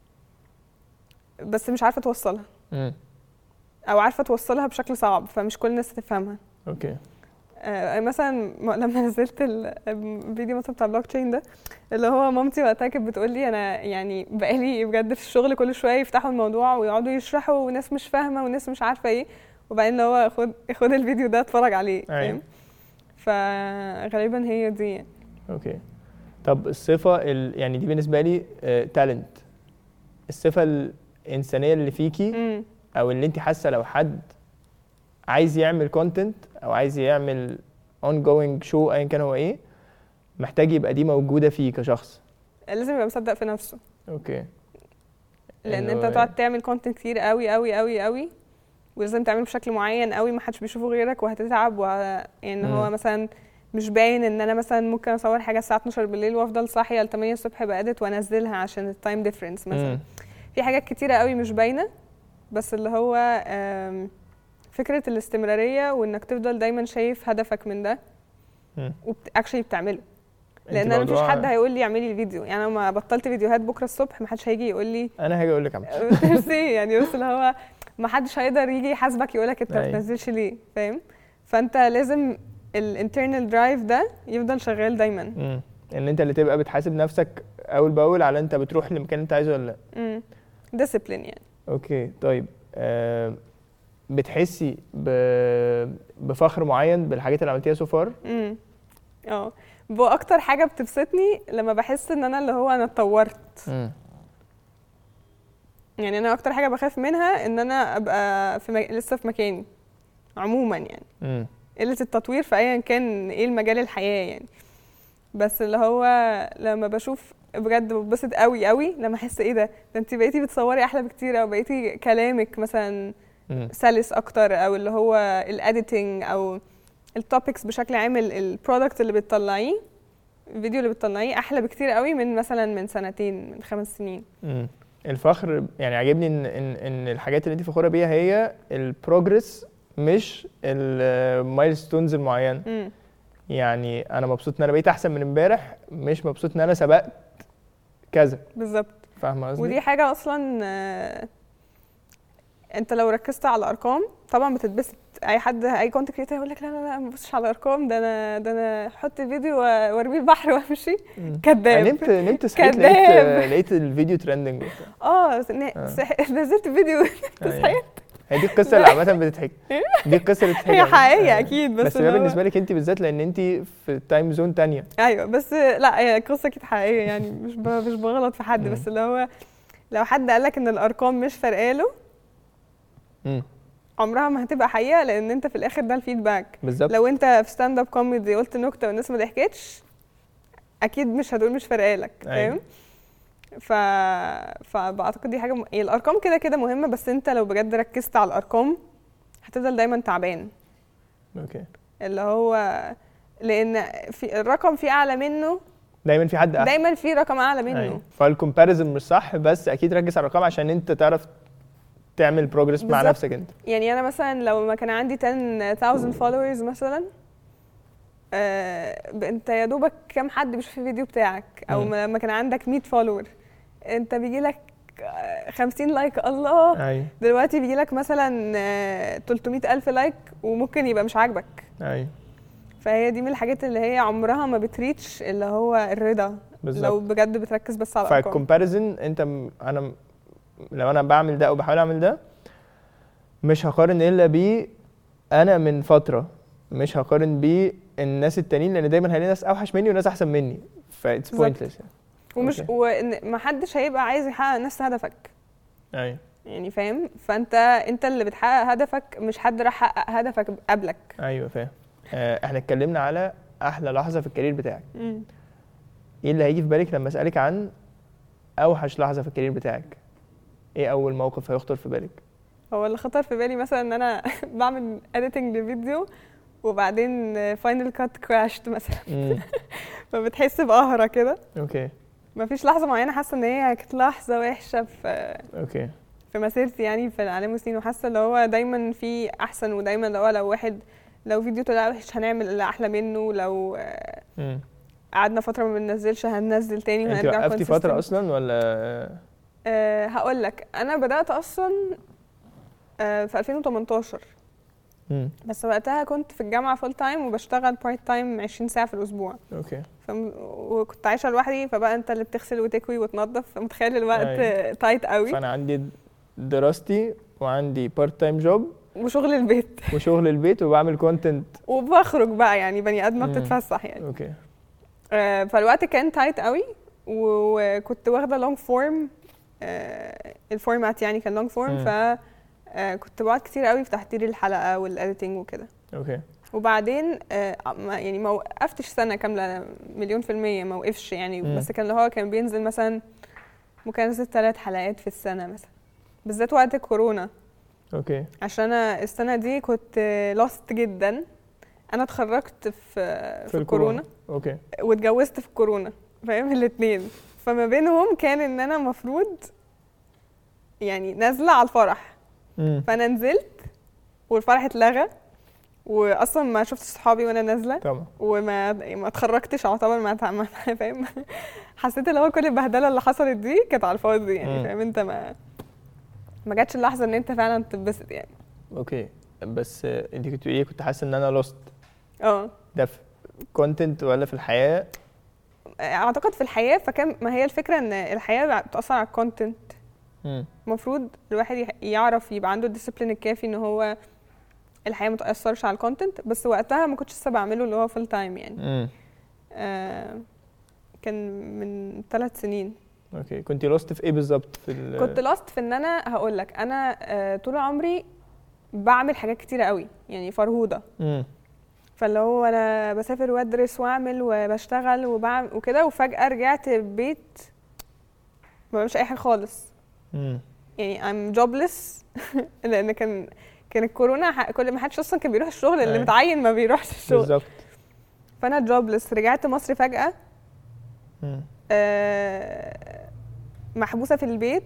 بس مش عارفه توصلها امم او عارفه توصلها بشكل صعب فمش كل الناس هتفهمها اوكي آه، مثلا م- لما نزلت ال- الفيديو مثلا بتاع البلوك تشين ده اللي هو مامتي وقتها كانت بتقول لي انا يعني بقالي بجد في الشغل كل شويه يفتحوا الموضوع ويقعدوا يشرحوا وناس مش فاهمه وناس مش عارفه ايه وبعدين اللي هو خد خد الفيديو ده اتفرج عليه أيوة. فاهم فغالبا هي دي يعني. اوكي طب الصفة ال... يعني دي بالنسبة لي تالنت الصفة الإنسانية اللي فيكي مم. او اللي انت حاسه لو حد عايز يعمل كونتنت او عايز يعمل ongoing شو ايا كان هو ايه محتاج يبقى دي موجوده فيه كشخص لازم يبقى مصدق في نفسه اوكي لان إنه انت تقعد تعمل كونتنت كتير قوي قوي قوي قوي ولازم تعمله بشكل معين قوي ما حدش بيشوفه غيرك وهتتعب و يعني هو مم. مثلا مش باين ان انا مثلا ممكن اصور حاجه الساعه 12 بالليل وافضل صاحيه ل 8 الصبح بقدت وانزلها عشان التايم ديفرنس مثلا مم. في حاجات كتيره قوي مش باينه بس اللي هو آم، فكره الاستمراريه وانك تفضل دايما شايف هدفك من ده مم. واكشلي بتعمله انت لان انا مفيش موضوع- حد هيقول لي اعملي الفيديو يعني انا لما بطلت فيديوهات بكره الصبح ما حدش هيجي يقول لي انا هاجي اقول لك عم ميرسي يعني بس اللي هو ما حدش هيقدر يجي يحاسبك يقولك انت ما أيوة. بتنزلش ليه فاهم فانت لازم الانترنال درايف ده يفضل شغال دايما مم. ان انت اللي تبقى بتحاسب نفسك اول باول على انت بتروح للمكان اللي انت عايزه ولا لا ديسيبلين يعني اوكي طيب آه بتحسي ب... بفخر معين بالحاجات اللي عملتيها سو فار امم اه واكتر حاجه بتبسطني لما بحس ان انا اللي هو انا اتطورت يعني انا اكتر حاجه بخاف منها ان انا ابقى في مك... لسه في مكاني عموما يعني امم قله التطوير في ايا كان ايه المجال الحياه يعني بس اللي هو لما بشوف بجد ببسط قوي قوي لما احس ايه ده ده انت بقيتي بتصوري احلى بكتير او بقيتي كلامك مثلا امم سلس اكتر او اللي هو الاديتنج او التوبكس بشكل عام البرودكت اللي بتطلعيه الفيديو اللي بتطلعيه احلى بكتير قوي من مثلا من سنتين من خمس سنين امم الفخر يعني عاجبني ان ان ان الحاجات اللي انت فخوره بيها هي البروجرس مش المايلستونز المعينه امم يعني انا مبسوط ان انا بقيت احسن من امبارح مش مبسوط ان انا سبقت كذا بالظبط فاهمه قصدي ودي حاجه اصلا آه، انت لو ركزت على الارقام طبعا بتتبسط اي حد اي كونت كريتور يقول لك لا لا لا ما تبصش على الارقام ده انا ده انا احط فيديو وارميه البحر وامشي مم. أنا كداب نمت نمت صحيت كداب. لقيت لقيت الفيديو ترندنج وبتاع اه س- آه. صح- نزلت فيديو أيوة. هي دي القصه اللي عامه بتضحك دي القصه اللي بتضحك هي عامة. حقيقيه أيوة. اكيد بس بس ده اللي هو- بالنسبه لك انت بالذات لان انت في تايم زون تانية ايوه بس لا هي قصه اكيد حقيقيه يعني مش ب... مش بغلط في حد مم. بس اللي هو لو حد قال لك ان الارقام مش فارقاله مم. عمرها ما هتبقى حقيقه لان انت في الاخر ده الفيدباك بالظبط لو انت في ستاند اب كوميدي قلت نكته والناس ما ضحكتش اكيد مش هتقول مش فارقالك أيوة. فاهم ف... فبعتقد دي حاجه م... يعني الارقام كده كده مهمه بس انت لو بجد ركزت على الارقام هتفضل دايما تعبان اوكي اللي هو لان في الرقم فيه اعلى منه دايما في حد احسن دايما في رقم اعلى منه أيوة. فالكومباريزن مش صح بس اكيد ركز على الارقام عشان انت تعرف تعمل بروجرس مع بالظبط. نفسك انت يعني انا مثلا لو ما كان عندي 10000 فولورز مثلا آه ب- انت يا دوبك كام حد بيشوف الفيديو بتاعك او مم. ما- لما كان عندك 100 فولور انت بيجي لك 50 لايك الله ايوه دلوقتي بيجي لك مثلا آه، 300 الف لايك وممكن يبقى مش عاجبك ايوه فهي دي من الحاجات اللي هي عمرها ما بتريتش اللي هو الرضا لو بالظبط بجد بتركز بس على الارقام فالكومباريزن انت م- انا م- لو انا بعمل ده او بحاول اعمل ده مش هقارن الا بيه انا من فتره مش هقارن بيه الناس التانيين لان دايما هلاقي ناس اوحش مني وناس احسن مني ف اتس بالظبط. بوينتلس ومش أوكي. ومحدش هيبقى عايز يحقق نفس هدفك ايوه يعني فاهم فانت انت اللي بتحقق هدفك مش حد راح يحقق هدفك قبلك ايوه فاهم آه، احنا اتكلمنا على احلى لحظه في الكارير بتاعك ايه اللي هيجي في بالك لما اسالك عن اوحش لحظه في الكارير بتاعك ايه اول موقف هيخطر في بالك هو اللي خطر في بالي مثلا ان انا بعمل اديتنج لفيديو وبعدين فاينل كات كراشت مثلا امم فبتحس بقهرة كده اوكي مفيش لحظة معينة حاسة ان هي كانت لحظة وحشة في اوكي في مسيرتي يعني في الاعلام والسنين وحاسة اللي هو دايما في احسن ودايما اللي هو لو واحد لو فيديو طلع وحش هنعمل اللي احلى منه لو آه، امم قعدنا فترة ما بننزلش هننزل تاني انت وهنرجع وقفتي فتره consistent. اصلا ولا أه هقول لك انا بدات اصلا أه في 2018 امم بس وقتها كنت في الجامعه فول تايم وبشتغل بارت تايم 20 ساعه في الاسبوع اوكي فم... وكنت عايشه لوحدي فبقى انت اللي بتغسل وتكوي وتنظف فمتخيل الوقت أيوة. تايت قوي فانا عندي دراستي وعندي بارت تايم جوب وشغل البيت وشغل البيت وبعمل كونتنت وبخرج بقى يعني بني ادمه مم. بتتفسح يعني اوكي أه فالوقت كان تايت قوي وكنت واخده لونج فورم الفورمات يعني كان لونج فورم مم. ف آه، كنت بقعد كتير قوي في تحضير الحلقه والاديتنج وكده اوكي وبعدين آه، ما يعني ما وقفتش سنه كامله مليون في الميه ما وقفش يعني مم. بس كان اللي هو كان بينزل مثلا ممكن انزل ثلاث حلقات في السنه مثلا بالذات وقت الكورونا اوكي عشان انا السنه دي كنت لوست جدا انا اتخرجت في في, الكورونا اوكي واتجوزت في الكورونا فاهم الاثنين فما بينهم كان ان انا المفروض يعني نازله على الفرح امم فانا نزلت والفرح اتلغى واصلا ما شفتش صحابي وانا نازله طبعا وما ما اتخرجتش اعتبر ما تع- ما فاهم حسيت اللي هو كل البهدله اللي حصلت دي كانت على الفاضي يعني مم. فاهم انت ما ما جاتش اللحظه ان انت فعلا تتبسط يعني اوكي بس آه، انت كنت ايه كنت حاسه ان انا لوست اه ده في كونتنت ولا في الحياه اعتقد في الحياه فكان ما هي الفكره ان الحياه بتاثر على الكونتنت امم المفروض الواحد يح- يعرف يبقى عنده الديسيبلين الكافي ان هو الحياه ما تاثرش على الكونتنت بس وقتها ما كنتش لسه بعمله اللي هو فول تايم يعني امم آه كان من ثلاث سنين اوكي كنت لوست في ايه بالظبط في ال... كنت لاست في ان انا هقول لك انا آه طول عمري بعمل حاجات كتيره قوي يعني فرهوده امم فاللي هو انا بسافر وادرس واعمل وبشتغل وبعمل وكده وفجاه رجعت البيت ما بعملش اي حاجه خالص امم يعني I'm jobless لان كان كان الكورونا ح- كل ما حدش اصلا كان بيروح الشغل اللي أيوة. متعين ما بيروحش الشغل بالظبط فانا jobless رجعت مصر فجاه امم آه، محبوسه في البيت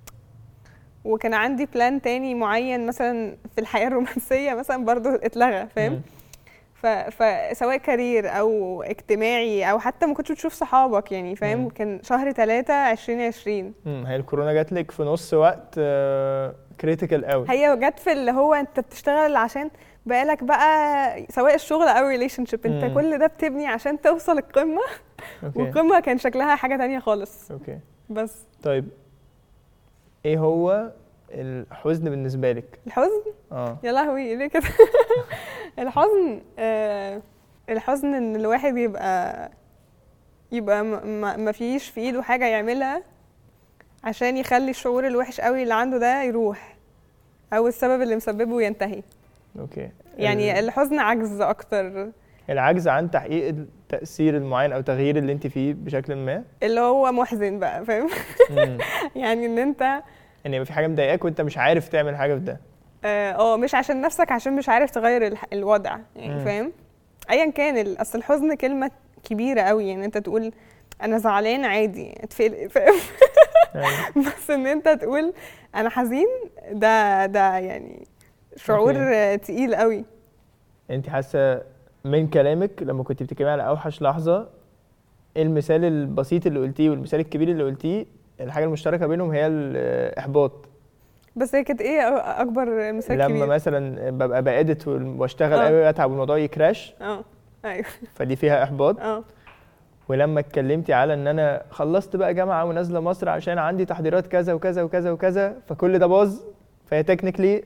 وكان عندي بلان تاني معين مثلا في الحياه الرومانسيه مثلا برضو اتلغى فاهم ف- فسواء كارير او اجتماعي او حتى ما كنتش بتشوف صحابك يعني فاهم مم. كان شهر 3 2020 امم هي الكورونا جات لك في نص وقت كريتيكال قوي هي جت في اللي هو انت بتشتغل عشان بقالك بقى سواء الشغل او ريليشن شيب انت مم. كل ده بتبني عشان توصل القمه اوكي والقمه كان شكلها حاجه تانية خالص اوكي بس طيب ايه هو الحزن بالنسبه لك الحزن اه يا لهوي ليه كده الحزن آه الحزن ان الواحد يبقى يبقى م- م- ما فيش في ايده حاجه يعملها عشان يخلي الشعور الوحش قوي اللي عنده ده يروح او السبب اللي مسببه ينتهي اوكي يعني ال- الحزن عجز اكتر العجز عن تحقيق التاثير المعين او تغيير اللي انت فيه بشكل ما اللي هو محزن بقى فاهم يعني ان انت ان يبقى في حاجه مضايقاك وانت مش عارف تعمل حاجه في ده اه آه، مش عشان نفسك عشان مش عارف تغير الح- الوضع يعني مم. فاهم ايا كان ال- اصل الحزن كلمه كبيره قوي يعني انت تقول انا زعلان عادي اتفق فاهم يعني بس ان انت تقول انا حزين ده ده يعني شعور أوكي. آه، تقيل قوي انت حاسه من كلامك لما كنت بتتكلمي على اوحش لحظه ايه المثال البسيط اللي قلتيه والمثال الكبير اللي قلتيه الحاجه المشتركه بينهم هي الاحباط بس هي كانت ايه أ- اكبر مثال لما كبير مثلا ببقى بادت واشتغل آه. قوي واتعب والموضوع يكراش اه ايوه فدي فيها احباط اه ولما اتكلمتي على ان انا خلصت بقى جامعه ونازله مصر عشان عندي تحضيرات كذا وكذا وكذا وكذا فكل ده باظ فهي تكنيكلي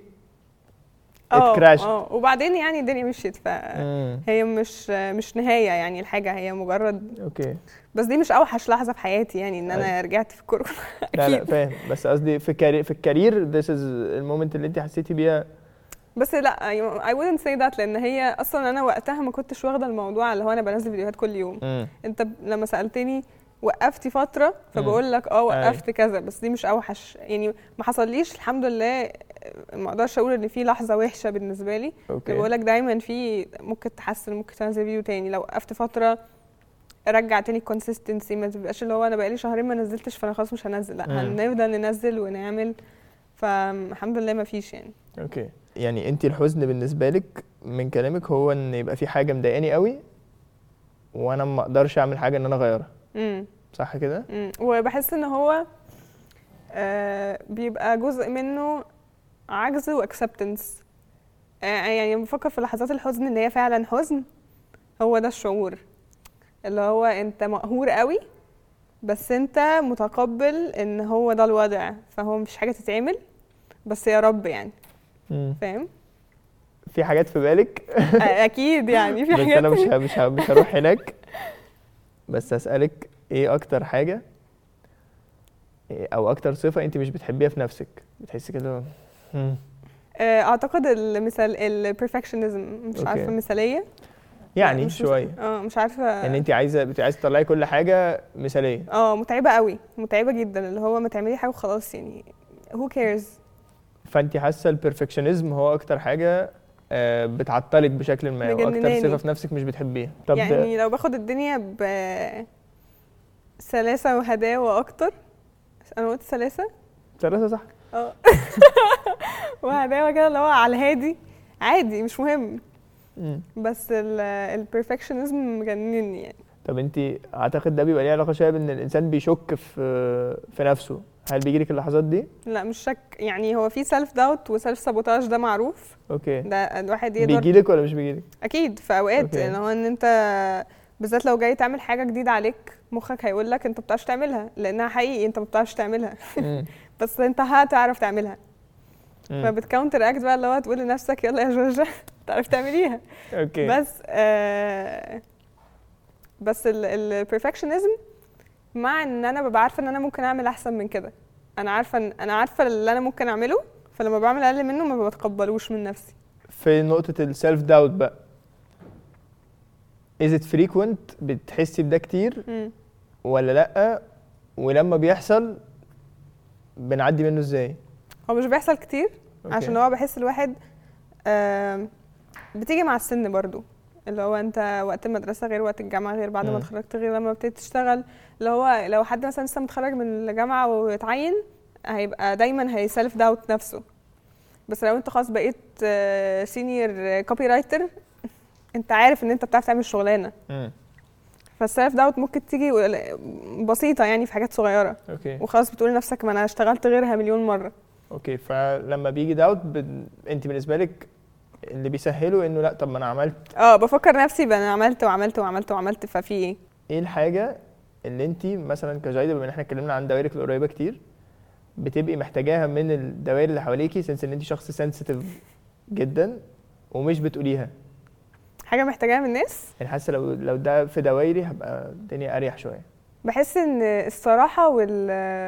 اه اتكراشت. اه وبعدين يعني الدنيا مشيت فهي مش مش نهايه يعني الحاجه هي مجرد اوكي بس دي مش اوحش لحظه في حياتي يعني ان انا رجعت في كورونا لا لا اكيد فاهم بس قصدي في كارير في الكارير this is المومنت اللي انت حسيتي بيها بس لا I wouldn't say that لان هي اصلا انا وقتها ما كنتش واخده الموضوع اللي هو انا بنزل فيديوهات كل يوم مم. انت ب- لما سالتني وقفتي فتره فبقول لك اه وقفت كذا بس دي مش اوحش يعني ما حصليش الحمد لله ما اقدرش اقول ان في لحظه وحشه بالنسبه لي اوكي بقول لك دايما في ممكن تحسن ممكن تنزل فيديو تاني لو وقفت فتره رجع تاني الكونسيستنسي ما تبقاش اللي هو انا بقالي شهرين ما نزلتش فانا خلاص مش هنزل لا مم. هنفضل ننزل ونعمل فالحمد لله ما فيش يعني اوكي يعني انت الحزن بالنسبه لك من كلامك هو ان يبقى في حاجه مضايقاني قوي وانا ما اقدرش اعمل حاجه ان انا اغيرها امم صح كده مم. وبحس ان هو آه بيبقى جزء منه عجز واكسبتنس آه يعني بفكر في لحظات الحزن اللي هي فعلا حزن هو ده الشعور اللي هو انت مقهور قوي بس انت متقبل ان هو ده الوضع فهو مش حاجه تتعمل بس يا رب يعني مم. فاهم في حاجات في بالك آه اكيد يعني في بس حاجات انا مش ه- مش ه- مش هروح هناك بس اسالك ايه اكتر حاجه إيه او اكتر صفه انت مش بتحبيها في نفسك بتحسي كده مم. آه اعتقد المثال البرفكشنزم مش أوكي. عارفه مثاليه يعني مش شويه اه مش عارفه ان انت عايزه بت- عايزه تطلعي كل حاجه مثاليه اه متعبة قوي متعبة جدا اللي هو ما تعملي حاجة وخلاص يعني who cares فانت حاسه البرفكشنزم هو اكتر حاجه آه، بتعطلك بشكل ما واكتر مجنناني. صفه في نفسك مش بتحبيها طب يعني لو باخد الدنيا ب سلاسة وهداوة أكتر أنا قلت سلاسة؟ ثلاثه صح اه وهداوة كده اللي هو على الهادي عادي مش مهم مم. بس البرفكشنزم مجنني يعني طب انت اعتقد ده بيبقى ليه علاقه شويه بان الانسان بيشك في في نفسه هل بيجي لك اللحظات دي لا مش شك يعني هو في سيلف داوت وسيلف سابوتاج ده معروف اوكي ده الواحد يقدر بيجي لك ولا مش بيجي لك اكيد في اوقات أوكي. ان هو ان انت بالذات لو جاي تعمل حاجه جديده عليك مخك هيقول لك انت ما بتعرفش تعملها لانها حقيقي انت ما بتعرفش تعملها بس انت هتعرف تعملها فبتكاونتر اكت بقى اللي هو تقول لنفسك يلا يا جورجا تعرف تعمليها اوكي بس آه بس البرفكشنزم مع ان انا ببقى عارفه ان انا ممكن اعمل احسن من كده انا عارفه ان انا عارفه اللي انا ممكن اعمله فلما بعمل اقل منه ما بتقبلوش من نفسي في نقطه السيلف داوت بقى is it frequent بتحسي بده كتير مم. ولا لا ولما بيحصل بنعدي منه ازاي هو مش بيحصل كتير أوكي. عشان هو بحس الواحد آم، بتيجي مع السن برضو اللي هو انت وقت المدرسه غير وقت الجامعه غير بعد مم. ما اتخرجت غير لما ابتديت تشتغل اللي هو لو حد مثلا لسه متخرج من الجامعه ويتعين هيبقى دايما هي سيلف داوت نفسه بس لو انت خلاص بقيت سينيور كوبي رايتر انت عارف ان انت بتعرف تعمل شغلانه مم. فالسيلف داوت ممكن تيجي بسيطه يعني في حاجات صغيره اوكي وخلاص بتقول لنفسك ما انا اشتغلت غيرها مليون مره اوكي فلما بيجي داوت ب... انت بالنسبه لك اللي بيسهله انه لا طب ما انا عملت اه بفكر نفسي بقى انا عملت وعملت وعملت وعملت ففي ايه ايه الحاجه اللي انت مثلا كجايده بما ان احنا اتكلمنا عن دوائرك القريبه كتير بتبقي محتاجاها من الدوائر اللي حواليكي سنس ان انت شخص سنسيتيف جدا ومش بتقوليها حاجه محتاجاها من الناس يعني حاسه لو لو ده في دوائري هبقى الدنيا اريح شويه بحس ان الصراحه وال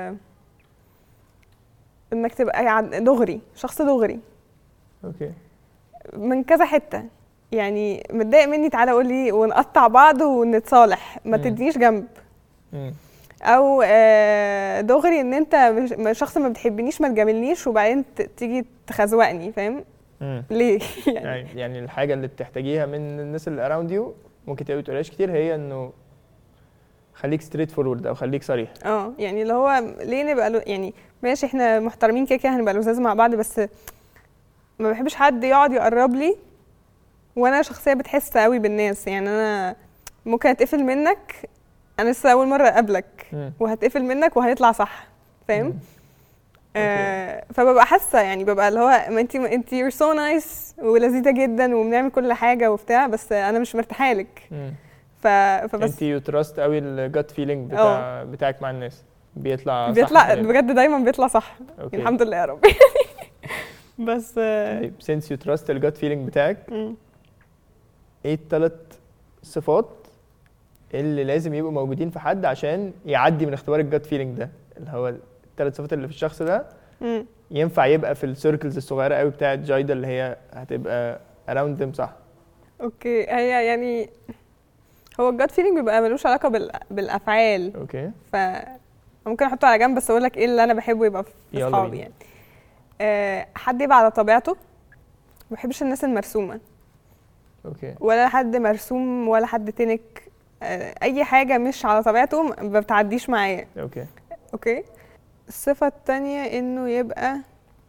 انك تبقى عن- دغري شخص دغري اوكي من كذا حته يعني متضايق مني تعالى قول لي ونقطع بعض ونتصالح ما مم. تدينيش جنب مم. او آه، دغري ان انت مش- مش شخص ما بتحبنيش ما تجاملنيش وبعدين ت- تيجي تخزوقني فاهم مم. ليه يعني يعني يعني الحاجه اللي بتحتاجيها من الناس اللي اراوند يو ممكن تبقى بتقولهاش كتير هي انه خليك ستريت فورورد او خليك صريح اه يعني اللي هو ليه نبقى لو يعني ماشي احنا محترمين كده كده هنبقى لزاز مع بعض بس ما بحبش حد يقعد يقرب لي وانا شخصيه بتحس قوي بالناس يعني انا ممكن اتقفل منك انا لسه اول مره اقابلك مم. وهتقفل منك وهيطلع صح فاهم مم. آه فببقى حاسه يعني ببقى اللي هو ما انت انت يور سو نايس ولذيذه جدا وبنعمل كل حاجه وبتاع بس انا مش مرتاحه لك مم. ف... فبس انت يو تراست قوي الجت فيلينج بتاع بتاعك مع الناس بيطلع صح بيطلع غالباً. بجد دايما بيطلع صح اوكي الحمد لله يا رب بس آه، طيب since you trust الجت فيلينج بتاعك مم. ايه الثلاث صفات اللي لازم يبقوا موجودين في حد عشان يعدي من اختبار الجت فيلينج ده اللي هو الثلاث صفات اللي في الشخص ده مم. ينفع يبقى في السيركلز الصغيره قوي بتاعت جايدا اللي هي هتبقى around them صح اوكي هي يعني هو الجاد فيلينج بيبقى ملوش علاقه بال... بالافعال اوكي ف ممكن احطه على جنب بس اقول لك ايه اللي انا بحبه يبقى في يلا اصحابي بينا. يعني أه حد يبقى على طبيعته ما بحبش الناس المرسومه اوكي ولا حد مرسوم ولا حد تنك أه اي حاجه مش على طبيعته ما بتعديش معايا اوكي اوكي الصفة التانية انه يبقى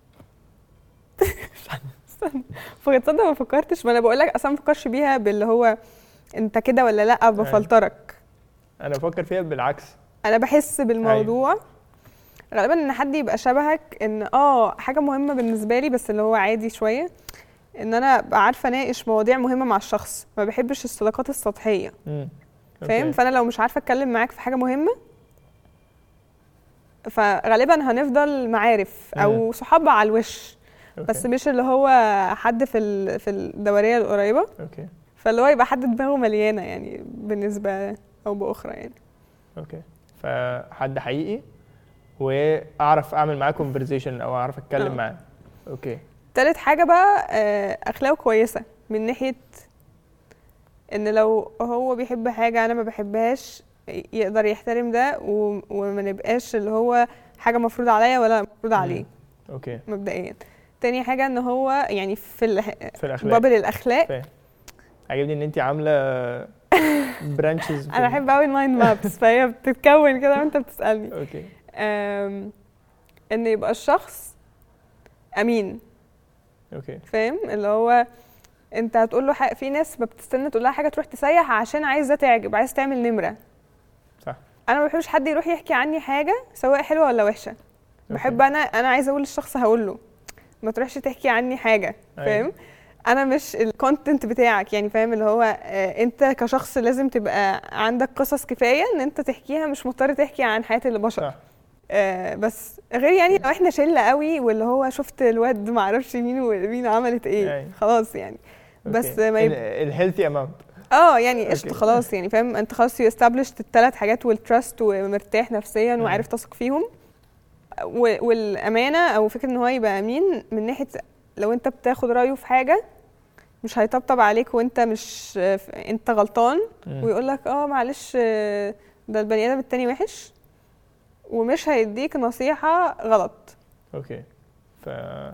استنى فكرت تصدق ما فكرتش ما انا بقول لك اصلا ما بفكرش بيها باللي هو انت كده ولا لا بفلترك انا بفكر فيها بالعكس انا بحس بالموضوع غالبا ان حد يبقى شبهك ان اه حاجه مهمه بالنسبه لي بس اللي هو عادي شويه ان انا ابقى عارفه اناقش مواضيع مهمه مع الشخص ما بحبش الصداقات السطحيه امم فاهم فانا لو مش عارفه اتكلم معاك في حاجه مهمه فغالبا هنفضل معارف او صحاب على الوش بس مش اللي هو حد في ال- في الدوريه القريبه اوكي فاللي هو يبقى حد دماغه مليانه يعني بالنسبه او باخرى يعني اوكي فحد حقيقي واعرف اعمل معاه كونفرزيشن او اعرف اتكلم آه. معاه اوكي تالت حاجة بقى آه، أخلاقه كويسة من ناحية إن لو هو بيحب حاجة أنا ما بحبهاش يقدر يحترم ده و- وما نبقاش اللي هو حاجة مفروض عليا ولا مفروض عليه اوكي مبدئيا تاني حاجة إن هو يعني في ال- في الاخلاق بابل الأخلاق فاهم عجبني ان انت عامله برانشز أنا أحب أوي المايند مابس فهي بتتكون كده وأنت بتسألني اوكي آم، إن يبقى الشخص أمين اوكي فاهم اللي هو انت هتقول له حاجة في ناس ما بتستنى تقول لها حاجه تروح تسيح عشان عايزه تعجب عايز تعمل نمره صح. انا ما بحبش حد يروح يحكي عني حاجه سواء حلوه ولا وحشه بحب أوكي. انا انا عايزه اقول للشخص هقول له ما تروحش تحكي عني حاجه أيوة. فاهم انا مش الكونتنت بتاعك يعني فاهم اللي هو آه، انت كشخص لازم تبقى عندك قصص كفايه ان انت تحكيها مش مضطر تحكي عن حياه البشر صح آه بس غير يعني لو احنا شله قوي واللي هو شفت الواد ما اعرفش مين ومين عملت ايه أيوة. خلاص يعني بس ما يب... الهيلثي اماونت اه يعني قشطه أوكي. خلاص يعني فاهم انت خلاص يو استابلشت الثلاث حاجات والتراست ومرتاح نفسيا مم. وعارف تثق فيهم و- والامانه او فكره ان هو يبقى امين من ناحيه لو انت بتاخد رايه في حاجه مش هيطبطب عليك وانت مش انت غلطان ويقول لك اه معلش آه، ده البني ادم التاني وحش ومش هيديك نصيحه غلط اوكي ف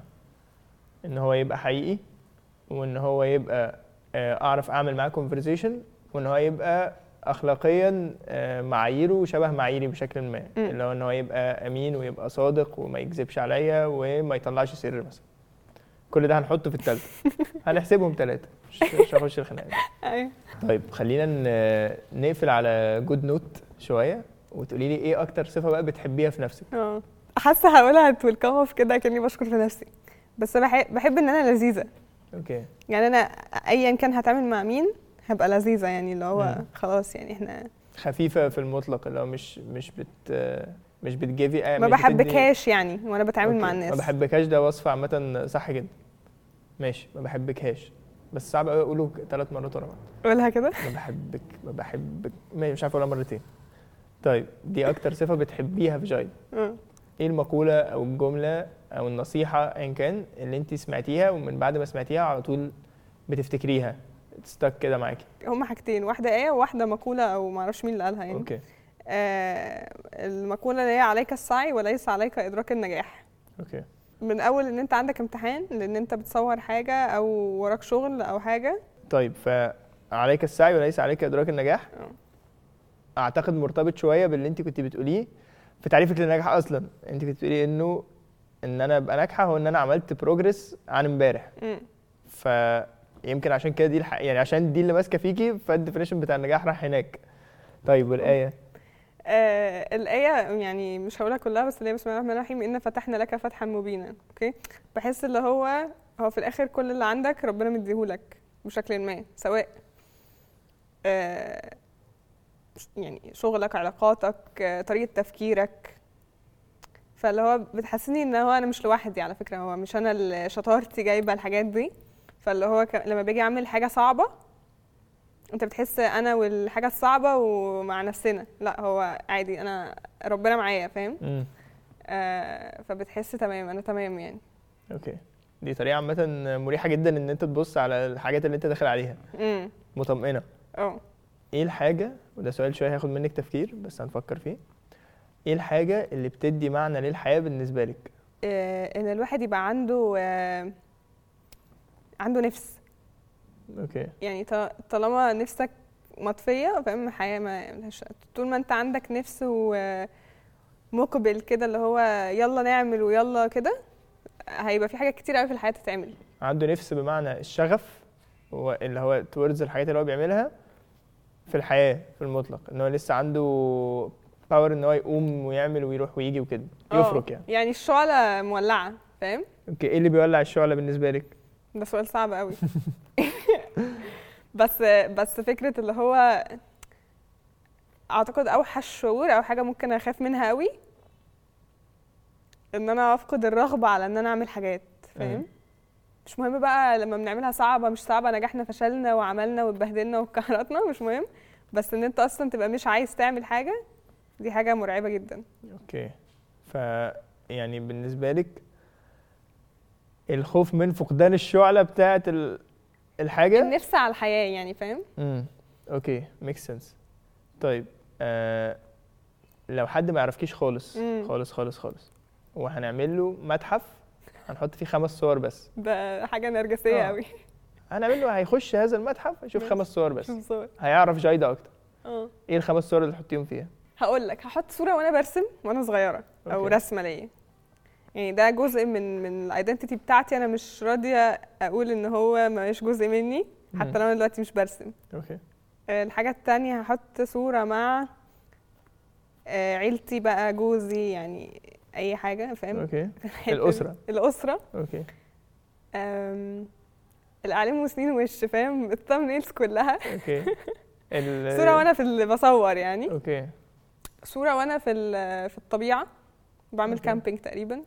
ان هو يبقى حقيقي وان هو يبقى آه، اعرف اعمل معاه كونفرزيشن وان هو يبقى اخلاقيا آه، معاييره شبه معاييري بشكل ما مم. اللي هو ان هو يبقى امين ويبقى صادق وما يكذبش عليا وما يطلعش سر مثلا كل ده هنحطه في التالتة هنحسبهم ثلاثة مش مش هخش الخناقة دي. أيوة. طيب خلينا ن- نقفل على جود نوت شوية وتقولي لي ايه اكتر صفة بقى بتحبيها في نفسك اه حاسه هقولها هتولكم في كده كاني بشكر في نفسي بس بحب, بحب ان انا لذيذه اوكي يعني انا ايا كان هتعامل مع مين هبقى لذيذه يعني اللي هو مم. خلاص يعني احنا خفيفة في المطلق اللي هو مش مش بت مش بتجيفي آه ما مش بتدي- بحبكهاش يعني وانا بتعامل مع أوكي. الناس ما بحبكهاش ده وصف عامة صح جدا ماشي ما بحبكهاش بس صعب قوي اقوله ثلاث مرات ورا بعض قولها كده ما بحبك ما بحبك ما- مش عارف اقولها مرتين طيب دي اكتر صفة بتحبيها في جايد اه. ايه المقولة او الجملة او النصيحة ايا كان اللي انت سمعتيها ومن بعد ما سمعتيها على طول بتفتكريها ستك كده معاكي هما حاجتين واحده ايه وواحده مقوله او ما اعرفش مين اللي قالها يعني اوكي آه المقوله اللي هي عليك السعي وليس عليك ادراك النجاح اوكي من اول ان انت عندك امتحان لان انت بتصور حاجه او وراك شغل او حاجه طيب فعليك السعي وليس عليك ادراك النجاح اه. اعتقد مرتبط شويه باللي انت كنت بتقوليه في تعريفك للنجاح اصلا انت كنت بتقولي انه ان انا ابقى ناجحه هو ان انا عملت بروجرس عن امبارح مم. فيمكن عشان كده دي الح... يعني عشان دي اللي ماسكه فيكي فالديفينيشن بتاع النجاح راح هناك طيب والايه آه الآية يعني مش هقولها كلها بس اللي هي بسم الله الرحمن الرحيم إن فتحنا لك فتحا مبينا أوكي بحس اللي هو هو في الآخر كل اللي عندك ربنا مديهولك بشكل ما سواء آه يعني شغلك علاقاتك آه طريقة تفكيرك فاللي هو بتحسسني ان هو انا مش لوحدي على فكره هو مش انا اللي شطارتي جايبه الحاجات دي فاللي هو ك... لما باجي اعمل حاجه صعبه انت بتحس انا والحاجه الصعبه ومع نفسنا لا هو عادي انا ربنا معايا فاهم امم آه فبتحس تمام انا تمام يعني اوكي دي طريقه عامه مريحه جدا ان انت تبص على الحاجات اللي انت داخل عليها امم مطمئنه اه ايه الحاجه وده سؤال شويه هياخد منك تفكير بس هنفكر فيه ايه الحاجه اللي بتدي معنى للحياه بالنسبه لك آه، ان الواحد يبقى عنده آه عنده نفس اوكي يعني ط- طالما نفسك مطفية فاهم الحياة ما ملهاش طول ما انت عندك نفس ومقبل كده اللي هو يلا نعمل ويلا كده هيبقى في حاجات كتير قوي في الحياة تتعمل عنده نفس بمعنى الشغف هو اللي هو towards الحاجات اللي هو بيعملها في الحياه في المطلق ان هو لسه عنده باور ان هو يقوم ويعمل ويروح ويجي وكده اه، يفرك يعني يعني الشعلة مولعة فاهم اوكي ايه اللي بيولع الشعله بالنسبه لك ده سؤال صعب قوي بس بس فكرة اللي هو اعتقد اوحش شعور او حاجة ممكن اخاف منها قوي ان انا افقد الرغبة على ان انا اعمل حاجات فاهم مم. مش مهم بقى لما بنعملها صعبة مش صعبة نجحنا فشلنا وعملنا واتبهدلنا واتكهرطنا مش مهم بس ان انت اصلا تبقى مش عايز تعمل حاجة دي حاجة مرعبة جدا اوكي ف يعني بالنسبه لك الخوف من فقدان الشعله بتاعه ال... الحاجه النفس على الحياة يعني فاهم امم اوكي ميك سنس طيب آه لو حد ما يعرفكيش خالص مم. خالص خالص خالص وهنعمل له متحف هنحط فيه خمس صور بس ده حاجة نرجسية اه. قوي هنعمل له هيخش هذا المتحف يشوف بس. خمس صور بس شوف صور هيعرف جايدا اكتر اه ايه الخمس صور اللي تحطيهم فيها هقول لك هحط صوره وانا برسم وانا صغيره او أوكي. رسمه ليا يعني ده جزء من من الايدنتيتي بتاعتي انا مش راضيه اقول ان هو مش جزء مني حتى مم. لو انا دلوقتي مش برسم اوكي آه، الحاجه التانية هحط صوره مع آه، عيلتي بقى جوزي يعني اي حاجه فاهم اوكي الحتة دي. الأسرة. الاسره اوكي آم، الاعلام وسنين وش فاهم الثامنيلز كلها اوكي ال... صوره وانا في اللي بصور يعني اوكي صورة وانا في ال- في الطبيعة بعمل أوكي. كامبينج تقريبا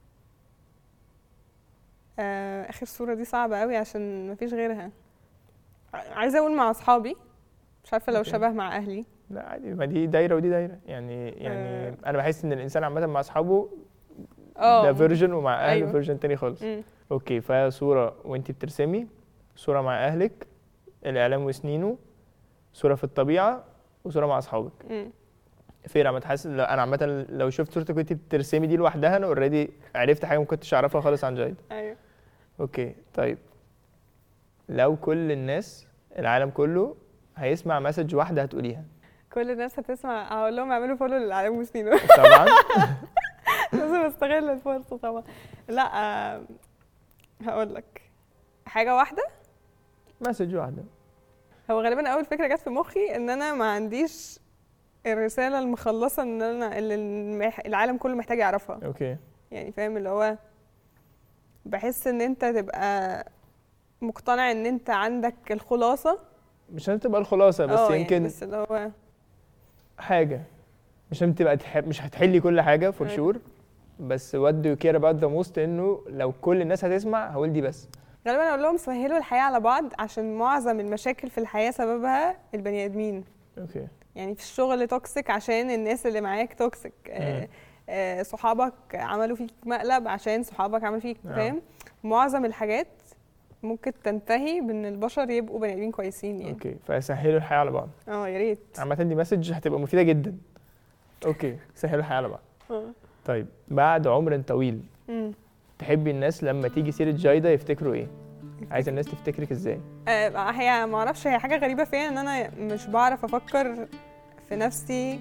آه، اخر صورة دي صعبة قوي عشان مفيش غيرها ع- عايزة اقول مع اصحابي مش عارفة لو أوكي. شبه مع اهلي لا عادي ما دي دايره ودي دايره يعني يعني آه. انا بحس ان الانسان عامه مع اصحابه اه ده فيرجن ومع اهله أيوة. فيرجن تاني خالص مم. اوكي فصوره وانت بترسمي صوره مع اهلك الاعلام وسنينه صوره في الطبيعه وصوره مع اصحابك مم. فير عم تحس لو انا عامه لو شفت صورتك وانت بترسمي دي لوحدها انا اوريدي عرفت حاجه ما كنتش اعرفها خالص عن جايد ايوه اوكي طيب لو كل الناس العالم كله هيسمع مسج واحده هتقوليها كل الناس هتسمع هقول لهم اعملوا فولو للعالم وسنينه طبعا لازم استغل الفرصة طبعا لا آه، هقول لك حاجة واحدة مسج واحده هو غالبا اول فكره جت في مخي ان انا ما عنديش الرساله المخلصه ان انا اللي المح- العالم كله محتاج يعرفها اوكي يعني فاهم اللي هو بحس ان انت تبقى مقتنع ان انت عندك الخلاصه مش لازم تبقى الخلاصه بس اه يعني يمكن بس اللي هو حاجه مش لازم تبقى تح... مش هتحلي كل حاجه فور أيوة. شور بس what do you care about the most انه لو كل الناس هتسمع هقول دي بس غالبا اقول لهم سهلوا الحياه على بعض عشان معظم المشاكل في الحياه سببها البني ادمين اوكي يعني في الشغل توكسيك عشان الناس اللي معاك توكسيك آه، مم. آه، صحابك عملوا فيك مقلب عشان صحابك عملوا فيك آه. فاهم معظم الحاجات ممكن تنتهي بان البشر يبقوا بني ادمين كويسين يعني اوكي فسهلوا الحياه على بعض اه يا ريت عامه دي مسج هتبقى مفيده جدا اوكي سهلوا الحياه على بعض اه طيب بعد عمر طويل أمم. تحبي الناس لما تيجي سيره جايده يفتكروا ايه عايزه الناس تفتكرك ازاي آه، هي ما اعرفش هي حاجه غريبه فيا ان انا مش بعرف افكر في نفسي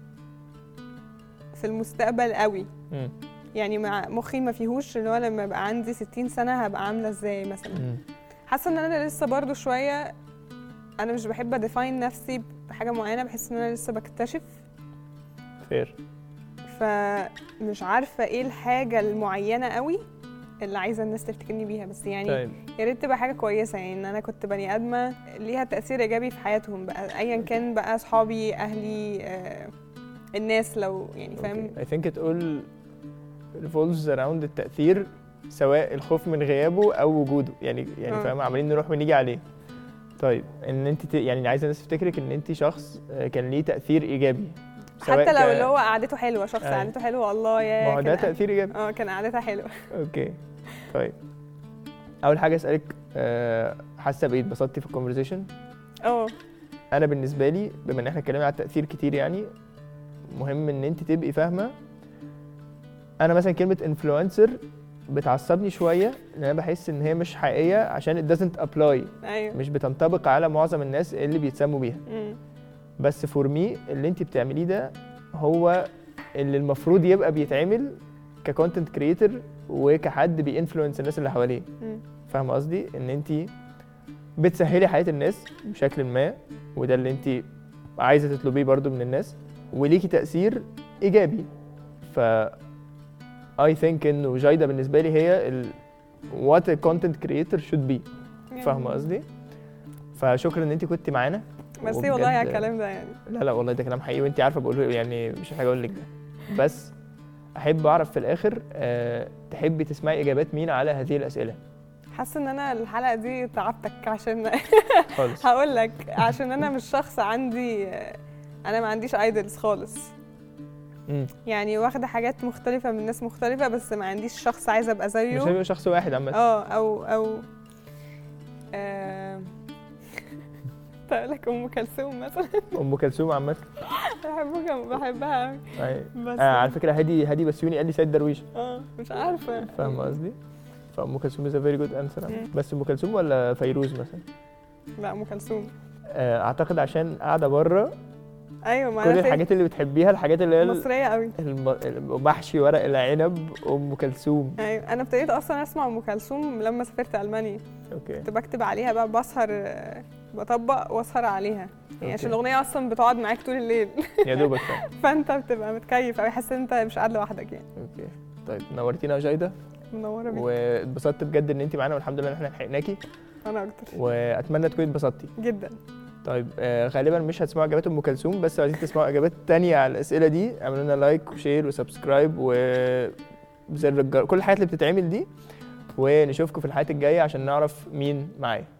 في المستقبل قوي مم. يعني مع مخي ما فيهوش اللي هو لما يبقى عندي 60 سنه هبقى عامله ازاي مثلا مم. حاسه ان انا لسه برضو شويه انا مش بحب اديفاين نفسي بحاجه معينه بحس ان انا لسه بكتشف فير فمش عارفه ايه الحاجه المعينه قوي اللي عايزه الناس تفتكرني بيها بس يعني طيب يا ريت تبقى حاجه كويسه يعني ان انا كنت بني ادمه ليها تاثير ايجابي في حياتهم بقى ايا كان بقى اصحابي اهلي آه الناس لو يعني فاهم I think it all revolves around التأثير سواء الخوف من غيابه أو وجوده يعني يعني آه. فاهم عمالين نروح ونيجي عليه طيب ان انت ت... يعني عايزه الناس تفتكرك ان انت شخص آه، كان ليه تأثير إيجابي سواء حتى لو ك- اللي هو قعدته حلوه شخص أيوة. قعدته حلوه الله يا ما هو ده كان- تأثير إيجابي اه كان قعدتها حلوه اوكي طيب أول حاجة أسألك آه، حاسة بإيه اتبسطتي في الكونفرزيشن اه انا بالنسبه لي بما ان احنا اتكلمنا على التاثير كتير يعني مهم ان انت تبقي فاهمه انا مثلا كلمه انفلونسر بتعصبني شويه لان انا بحس ان هي مش حقيقيه عشان it doesn't apply ايوه مش بتنطبق على معظم الناس اللي بيتسموا بيها مم. بس فور مي اللي انت بتعمليه ده هو اللي المفروض يبقى بيتعمل ككونتنت كريتور وكحد بينفلونس الناس اللي حواليه مم. فاهمه قصدي ان انت بتسهلي حياه الناس بشكل ما وده اللي انت عايزه تطلبيه برضو من الناس وليكي تاثير ايجابي ف I think انه جايده بالنسبه لي هي ال what a content creator should be فاهمه قصدي فشكرا ان انت كنت معانا ميرسي والله على وبجد- الكلام ده يعني لا لا والله ده كلام حقيقي وانت عارفه بقوله يعني مش محتاج اقول لك ده بس احب اعرف في الاخر أه تحبي تسمعي اجابات مين على هذه الاسئله حاسه ان انا الحلقه دي تعبتك عشان خالص هقول لك عشان انا مش شخص عندي انا ما عنديش ايدلز خالص مم. يعني واخده حاجات مختلفه من ناس مختلفه بس ما عنديش شخص عايزه ابقى مش زيه هيبقى شخص واحد عامه اه او او آه، اقول لك ام كلثوم مثلا ام كلثوم عامه بحبها بحبها قوي أي- بس آه على فكره هادي هادي بسيوني قال لي سيد درويش اه مش عارفه فاهم قصدي فام كلثوم از فيري جود انسر مم. بس ام كلثوم ولا فيروز مثلا لا ام كلثوم آه اعتقد عشان قاعده بره ايوه ما كل انا فاهم. الحاجات اللي بتحبيها الحاجات اللي هي ال- مصريه قوي الم- المحشي ورق العنب ام كلثوم ايوه انا ابتديت اصلا اسمع ام كلثوم لما سافرت المانيا اوكي كنت بكتب عليها بقى بسهر آه، بطبق واسهر عليها يعني عشان أوكي. الاغنيه اصلا بتقعد معاك طول الليل يا دوبك فاهم. فانت بتبقى متكيف قوي حاسس ان انت مش قاعد لوحدك يعني اوكي طيب نورتينا يا جايده منوره بيك واتبسطت بجد ان انت معانا والحمد لله ان احنا لحقناكي انا اكتر واتمنى تكوني اتبسطتي جدا طيب آه غالبا مش هتسمعوا اجابات ام كلثوم بس لو عايزين تسمعوا اجابات تانية على الاسئله دي اعملوا لنا لايك وشير وسبسكرايب وزر الجر... كل الحاجات اللي بتتعمل دي ونشوفكم في الحلقات الجايه عشان نعرف مين معايا